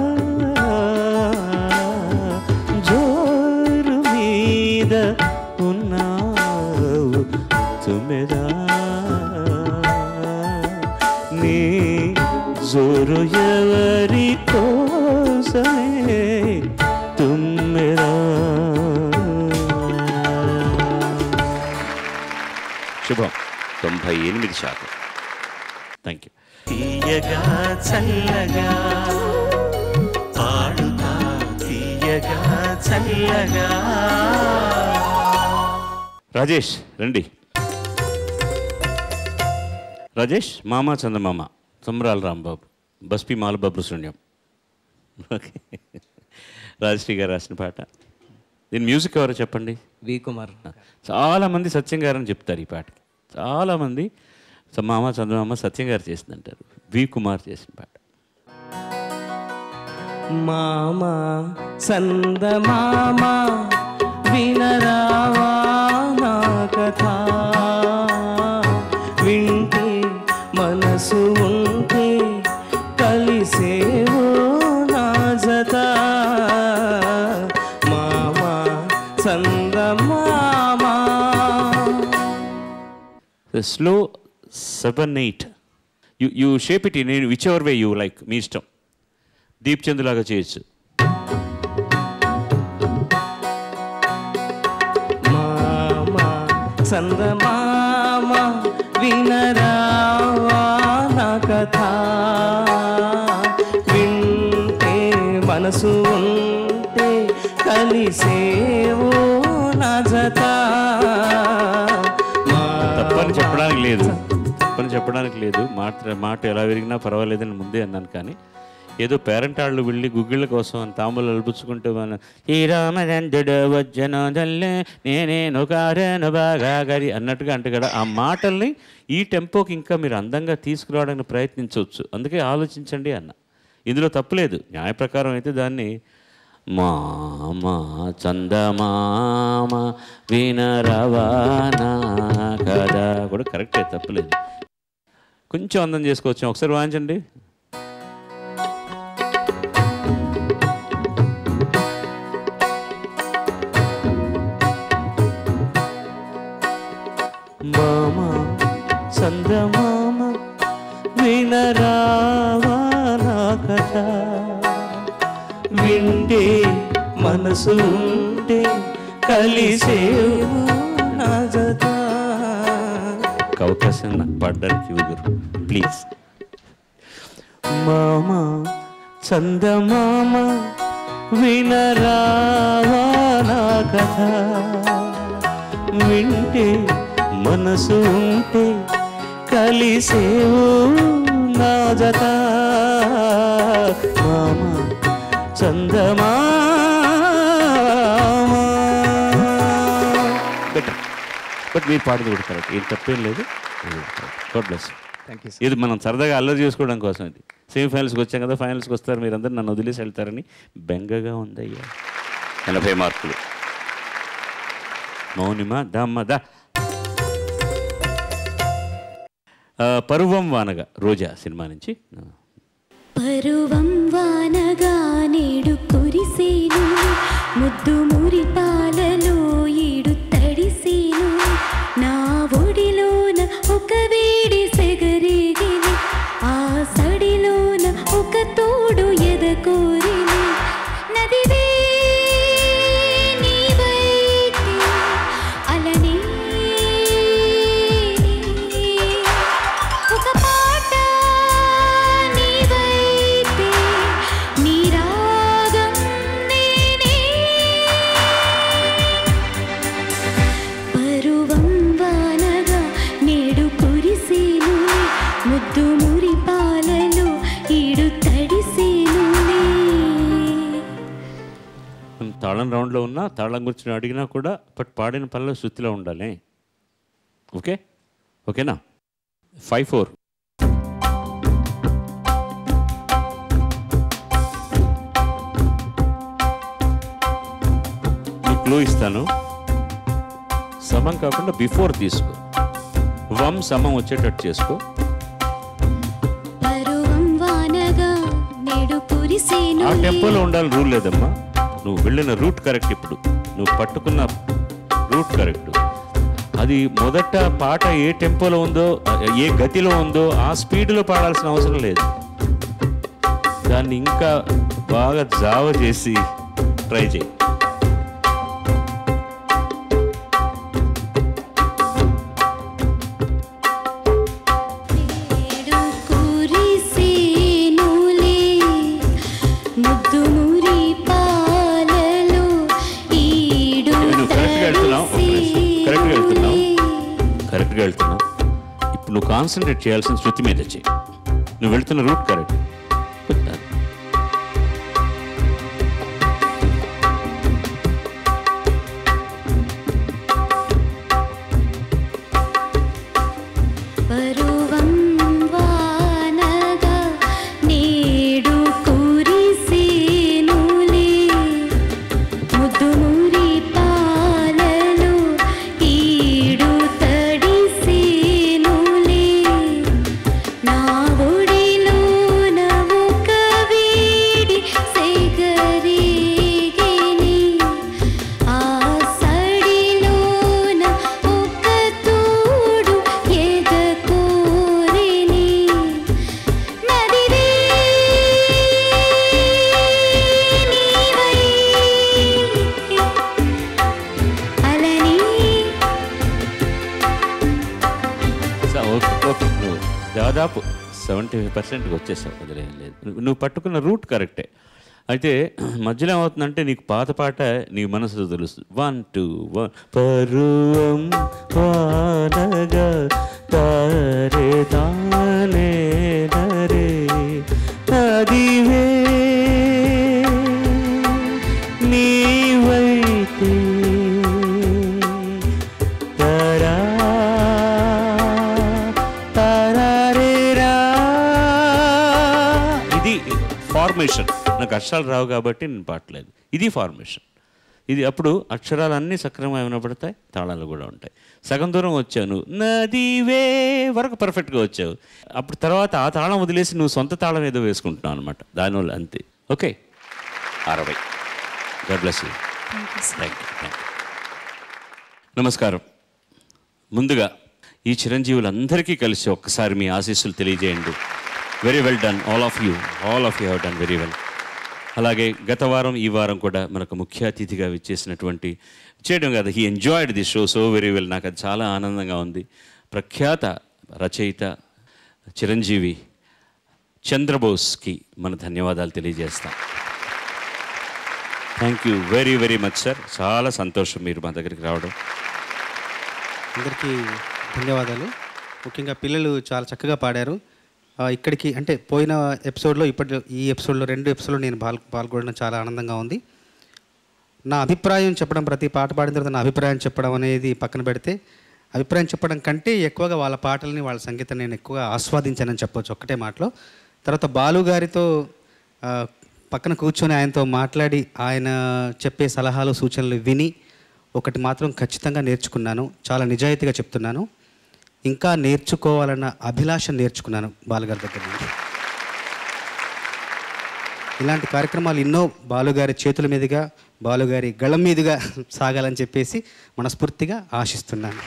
[SPEAKER 2] జోరు మీద ఉన్నావు తుమ్మెదా నీ జోరు ఎవరి కోసమే తుమ్మెదా శుభం తొంభై ఎనిమిది శాతం థ్యాంక్ యూ
[SPEAKER 1] తీయగా చల్లగా పాడుతా తీయగా చల్లగా
[SPEAKER 2] రాజేష్ రండి రాజేష్ మామ చందమామ సమ్రాల రాంబాబు బస్పి మాలబాబు శూన్యం ఓకే రాజశ్రీ గారు రాసిన పాట దీని మ్యూజిక్ ఎవరో చెప్పండి
[SPEAKER 8] వి కుమార్
[SPEAKER 2] చాలామంది సత్యం గారు అని చెప్తారు ఈ పాటకి చాలామంది స- మామ చందమామ సత్యం గారు చేసిందంటారు వి కుమార్ చేసిన పాట
[SPEAKER 9] మామా సంద మామా వినరావా నా కథ వింటే మనసు ఉంటే కలిసేవో నా జత మామా సంద మామా
[SPEAKER 2] slow seven eight you you shape it in whichever way you like మీ ఇష్టం దీప్ చంద్లాగా చేయొచ్చు
[SPEAKER 9] మామా చందమామ వినరావా నా కథ వింటే మనసు ఉంటే కలిసేవో నా జత
[SPEAKER 2] తప్పని చెప్పడానికి లేదు తప్పని చెప్పడానికి లేదు మాట మాట ఎలా విరిగినా పర్వాలేదని ముందే అన్నాను కానీ ఏదో పేరెంట్ వాళ్ళు వెళ్ళి గుగ్గిళ్ళ కోసం అని తాములు అల్పుచ్చుకుంటూ మన శ్రీరామచంద్రుడు వచ్చనదల్లే నేనేను కారేను బాగా గరి అన్నట్టుగా అంటే కదా ఆ మాటల్ని ఈ టెంపోకి ఇంకా మీరు అందంగా తీసుకురావడానికి ప్రయత్నించవచ్చు అందుకే ఆలోచించండి అన్న ఇందులో తప్పులేదు న్యాయ ప్రకారం అయితే దాన్ని మామా చందమామ వినరవానా కదా కూడా కరెక్టే తప్పులేదు కొంచెం అందం చేసుకోవచ్చు ఒకసారి వాయించండి మామ చందమామ వినరావా నా కథ వింటే మనసు ఉంటే కలిసేవు నా జత ఒక అవకాశం నాకు పాడడానికి ఇవ్వగరు ప్లీజ్ మామ చందమామ వినరావా నా కథ వింటే మనసు ఉంటే కలిసేవు నా జత మామ చందమామ బెటర్ బట్ మీరు పాడేది కూడా కరెక్ట్ ఏం తప్పేం లేదు god bless
[SPEAKER 8] Thank you, sir.
[SPEAKER 2] ఇది మనం సరదాగా అల్లరి చేసుకోవడం కోసం ఇది సెమీఫైనల్స్కి వచ్చాం కదా ఫైనల్స్కి వస్తారు మీరందరూ నన్ను వదిలేసి వెళ్తారని బెంగగా ఉందయ్యా ఎనభై మార్కులు మౌనిమ దమ్మ ద ఆ, పరువం వానగా రోజా సినిమా నుంచి
[SPEAKER 3] పరువం వానగా నేడు కురిసేను ముద్దు మురి పాలలో ఈడు తడిసేను నా ఒడిలోన ఒక వేడి సెగరేగిని ఆ సడిలోన ఒక తోడు ఎదకోరిని నదివే నీవైతే అలనే ఒక పాట నీవైతే నీ రాగం నేనే
[SPEAKER 2] తాళం రౌండ్లో ఉన్నా తాళం గురించి అడిగినా కూడా బట్ పాడిన పనిలో శృతిలో ఉండాలి ఓకే ఓకేనా ఫైవ్ ఫోర్ నీకు క్లూ ఇస్తాను సమం కాకుండా బిఫోర్ తీసుకో వం సమం వచ్చేటట్టు చేసుకో
[SPEAKER 3] పరువం వానగా నేడు
[SPEAKER 2] ఆ
[SPEAKER 3] కురిసేను
[SPEAKER 2] టెంపోలో ఉండాలి రూల్ లేదమ్మా నువ్వు వెళ్ళిన రూట్ కరెక్ట్ ఇప్పుడు నువ్వు పట్టుకున్న రూట్ కరెక్ట్ అది మొదట పాట ఏ టెంపోలో ఉందో ఏ గతిలో ఉందో ఆ స్పీడ్లో పాడాల్సిన అవసరం లేదు దాన్ని ఇంకా బాగా జావ చేసి ట్రై చేయి
[SPEAKER 3] నేడు కురిసేనులే ముద్దు మురి పాలలో ఈడు
[SPEAKER 2] నువ్వు కరెక్ట్గా వెళ్తున్నావు కరెక్ట్గా వెళ్తున్నావు కరెక్ట్గా వెళ్తున్నావు ఇప్పుడు నువ్వు కాన్సన్ట్రేట్ చేయాల్సిన శృతి మీద చేయి నువ్వు వెళ్తున్న రూట్ కరెక్ట్
[SPEAKER 3] పరువం వానగా నేడు కురిసేనులే ముద్దు మురి పాలలో ఈడు తడిసేనులే నా ఒడిలో ఒక వేడి సెగరేగిని ఆ సడిలోన ఒక తోడు ఎద కోరిని నదివే నీవై అలని
[SPEAKER 2] స- ఓకే ఓకే నువ్వు దాదాపు సెవెంటీ ఫైవ్ పర్సెంట్కి వచ్చేసావు వదిలేం లేదు నువ్వు- నువ్వు పట్టుకున్న రూట్ కరెక్టే అయితే మధ్యలో ఏమవుతుందంటే నీకు పాత పాట నీ మనసులో తెలుస్తుంది వన్ టూ వన్ పరువం వానగా తారే తానే నరే నదివే నీవైతే తరా తరారేరా. ఇది ఫార్మేషన్ నాకు అక్షరాలు రావు కాబట్టి నేను పాడలేదు ఇది ఫార్మేషన్ ఇది అప్పుడు అక్షరాలన్నీ సక్రమంగా వినపడతాయి తాళాలు కూడా ఉంటాయి సగం దూరం వచ్చాను నదివే వరకు పర్ఫెక్ట్గా వచ్చావు అప్పుడు తర్వాత ఆ తాళం వదిలేసి నువ్వు సొంత తాళం ఏదో వేసుకుంటున్నావు అనమాట దానివల్ల అంతే ఓకే అరవై god bless you thank you thank you నమస్కారం ముందుగా ఈ చిరంజీవులందరికీ కలిసి ఒక్కసారి మీ ఆశీస్సులు తెలియజేయండి very well done all of you all of you have done very well అలాగే గత వారం ఈ వారం కూడా మనకు ముఖ్య అతిథిగా విచ్చేసినటువంటి చేయడం కాదు he enjoyed the show so very well నాకు అది చాలా ఆనందంగా ఉంది ప్రఖ్యాత రచయిత చిరంజీవి చంద్రబోస్కి మన ధన్యవాదాలు తెలియజేస్తాం thank you very very much sir చాలా సంతోషం మీరు మా దగ్గరికి రావడం
[SPEAKER 4] అందరికీ ధన్యవాదాలు ముఖ్యంగా పిల్లలు చాలా చక్కగా పాడారు ఆ, ఇక్కడికి అంటే పోయిన ఎపిసోడ్లో ఇప్పటి ఈ ఎపిసోడ్లో రెండు ఎపిసోడ్లో నేను పాల్ పాల్గొనడం చాలా ఆనందంగా ఉంది నా అభిప్రాయం చెప్పడం ప్రతి పాట పాడిన తర్వాత నా అభిప్రాయం చెప్పడం అనేది పక్కన పెడితే అభిప్రాయం చెప్పడం కంటే ఎక్కువగా వాళ్ళ పాటల్ని వాళ్ళ సంగీతం నేను ఎక్కువగా ఆస్వాదించానని చెప్పొచ్చు ఒక్కటే మాటలో తర్వాత బాలు గారితో ఆ, పక్కన కూర్చొని ఆయనతో మాట్లాడి ఆయన చెప్పే సలహాలు సూచనలు విని ఒకటి మాత్రం ఖచ్చితంగా నేర్చుకున్నాను చాలా నిజాయితీగా చెప్తున్నాను ఇంకా నేర్చుకోవాలన్న అభిలాష నేర్చుకున్నాను బాలుగారి దగ్గర నుండి ఇలాంటి కార్యక్రమాలు ఎన్నో బాలుగారి చేతుల మీదుగా బాలుగారి గళం మీదుగా సాగాలని చెప్పేసి మనస్ఫూర్తిగా ఆశిస్తున్నాను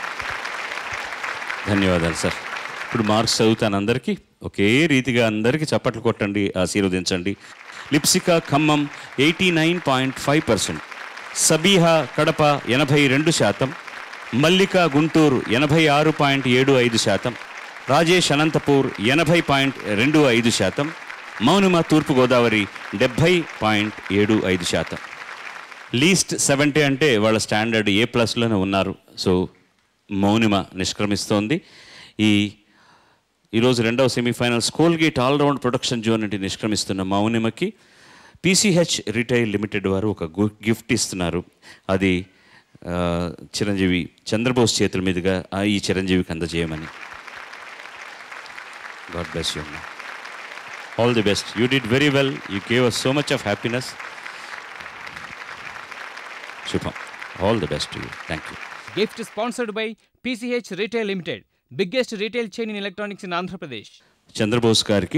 [SPEAKER 2] ధన్యవాదాలు సార్ ఇప్పుడు మార్క్స్ చదువుతాను అందరికీ ఒకే రీతిగా అందరికీ చప్పట్లు కొట్టండి ఆశీర్వదించండి Lipsika Khammam eighty nine point five percent Sabiha Kadapa ఎనభై రెండు శాతం మల్లిక గుంటూరు ఎనభై ఆరు పాయింట్ ఏడు ఐదు శాతం రాజేష్ అనంతపూర్ ఎనభై పాయింట్ రెండు ఐదు శాతం మౌనిమ తూర్పుగోదావరి డెబ్భై పాయింట్ ఏడు ఐదు శాతం లీస్ట్ సెవెంటీ అంటే వాళ్ళ స్టాండర్డ్ ఏ ప్లస్లోనే ఉన్నారు సో మౌనిమ నిష్క్రమిస్తోంది ఈ ఈరోజు రెండవ semifinals Colgate all round production zone నుండి నిష్క్రమిస్తున్న మౌనిమకి పీసీహెచ్ రిటైల్ లిమిటెడ్ వారు ఒక గు- గిఫ్ట్ ఇస్తున్నారు అది ఆ, చిరంజీవి చంద్రబోస్ చేతుల మీదుగా ఆ, ఈ చిరంజీవికి అందజేయమని గాడ్ బ్లెస్ యూ అమ్మా all the best you did very well you gave us so much of happiness శుభం all the best you thank you
[SPEAKER 12] Gift sponsored by PCH Retail Limited, biggest retail chain in electronics in Andhra Pradesh.
[SPEAKER 2] Chandrabose గారికి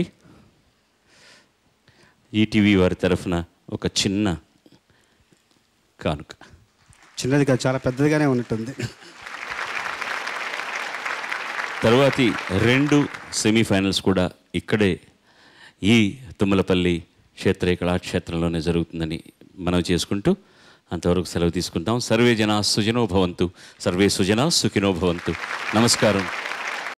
[SPEAKER 2] ETV వారి తరఫున ఒక చిన్న కానుక
[SPEAKER 4] చిన్నది కాదు చాలా పెద్దదిగానే ఉన్నట్టుంది
[SPEAKER 2] తరువాతి రెండు సెమీఫైనల్స్ కూడా ఇక్కడే ఈ తుమ్మలపల్లి క్షేత్రీయ కళాక్షేత్రంలోనే జరుగుతుందని మనం చేసుకుంటూ అంతవరకు సెలవు తీసుకుంటాం సర్వే జనా సుజనో భవంతు సర్వే సుజనా సుఖినో భవంతు నమస్కారం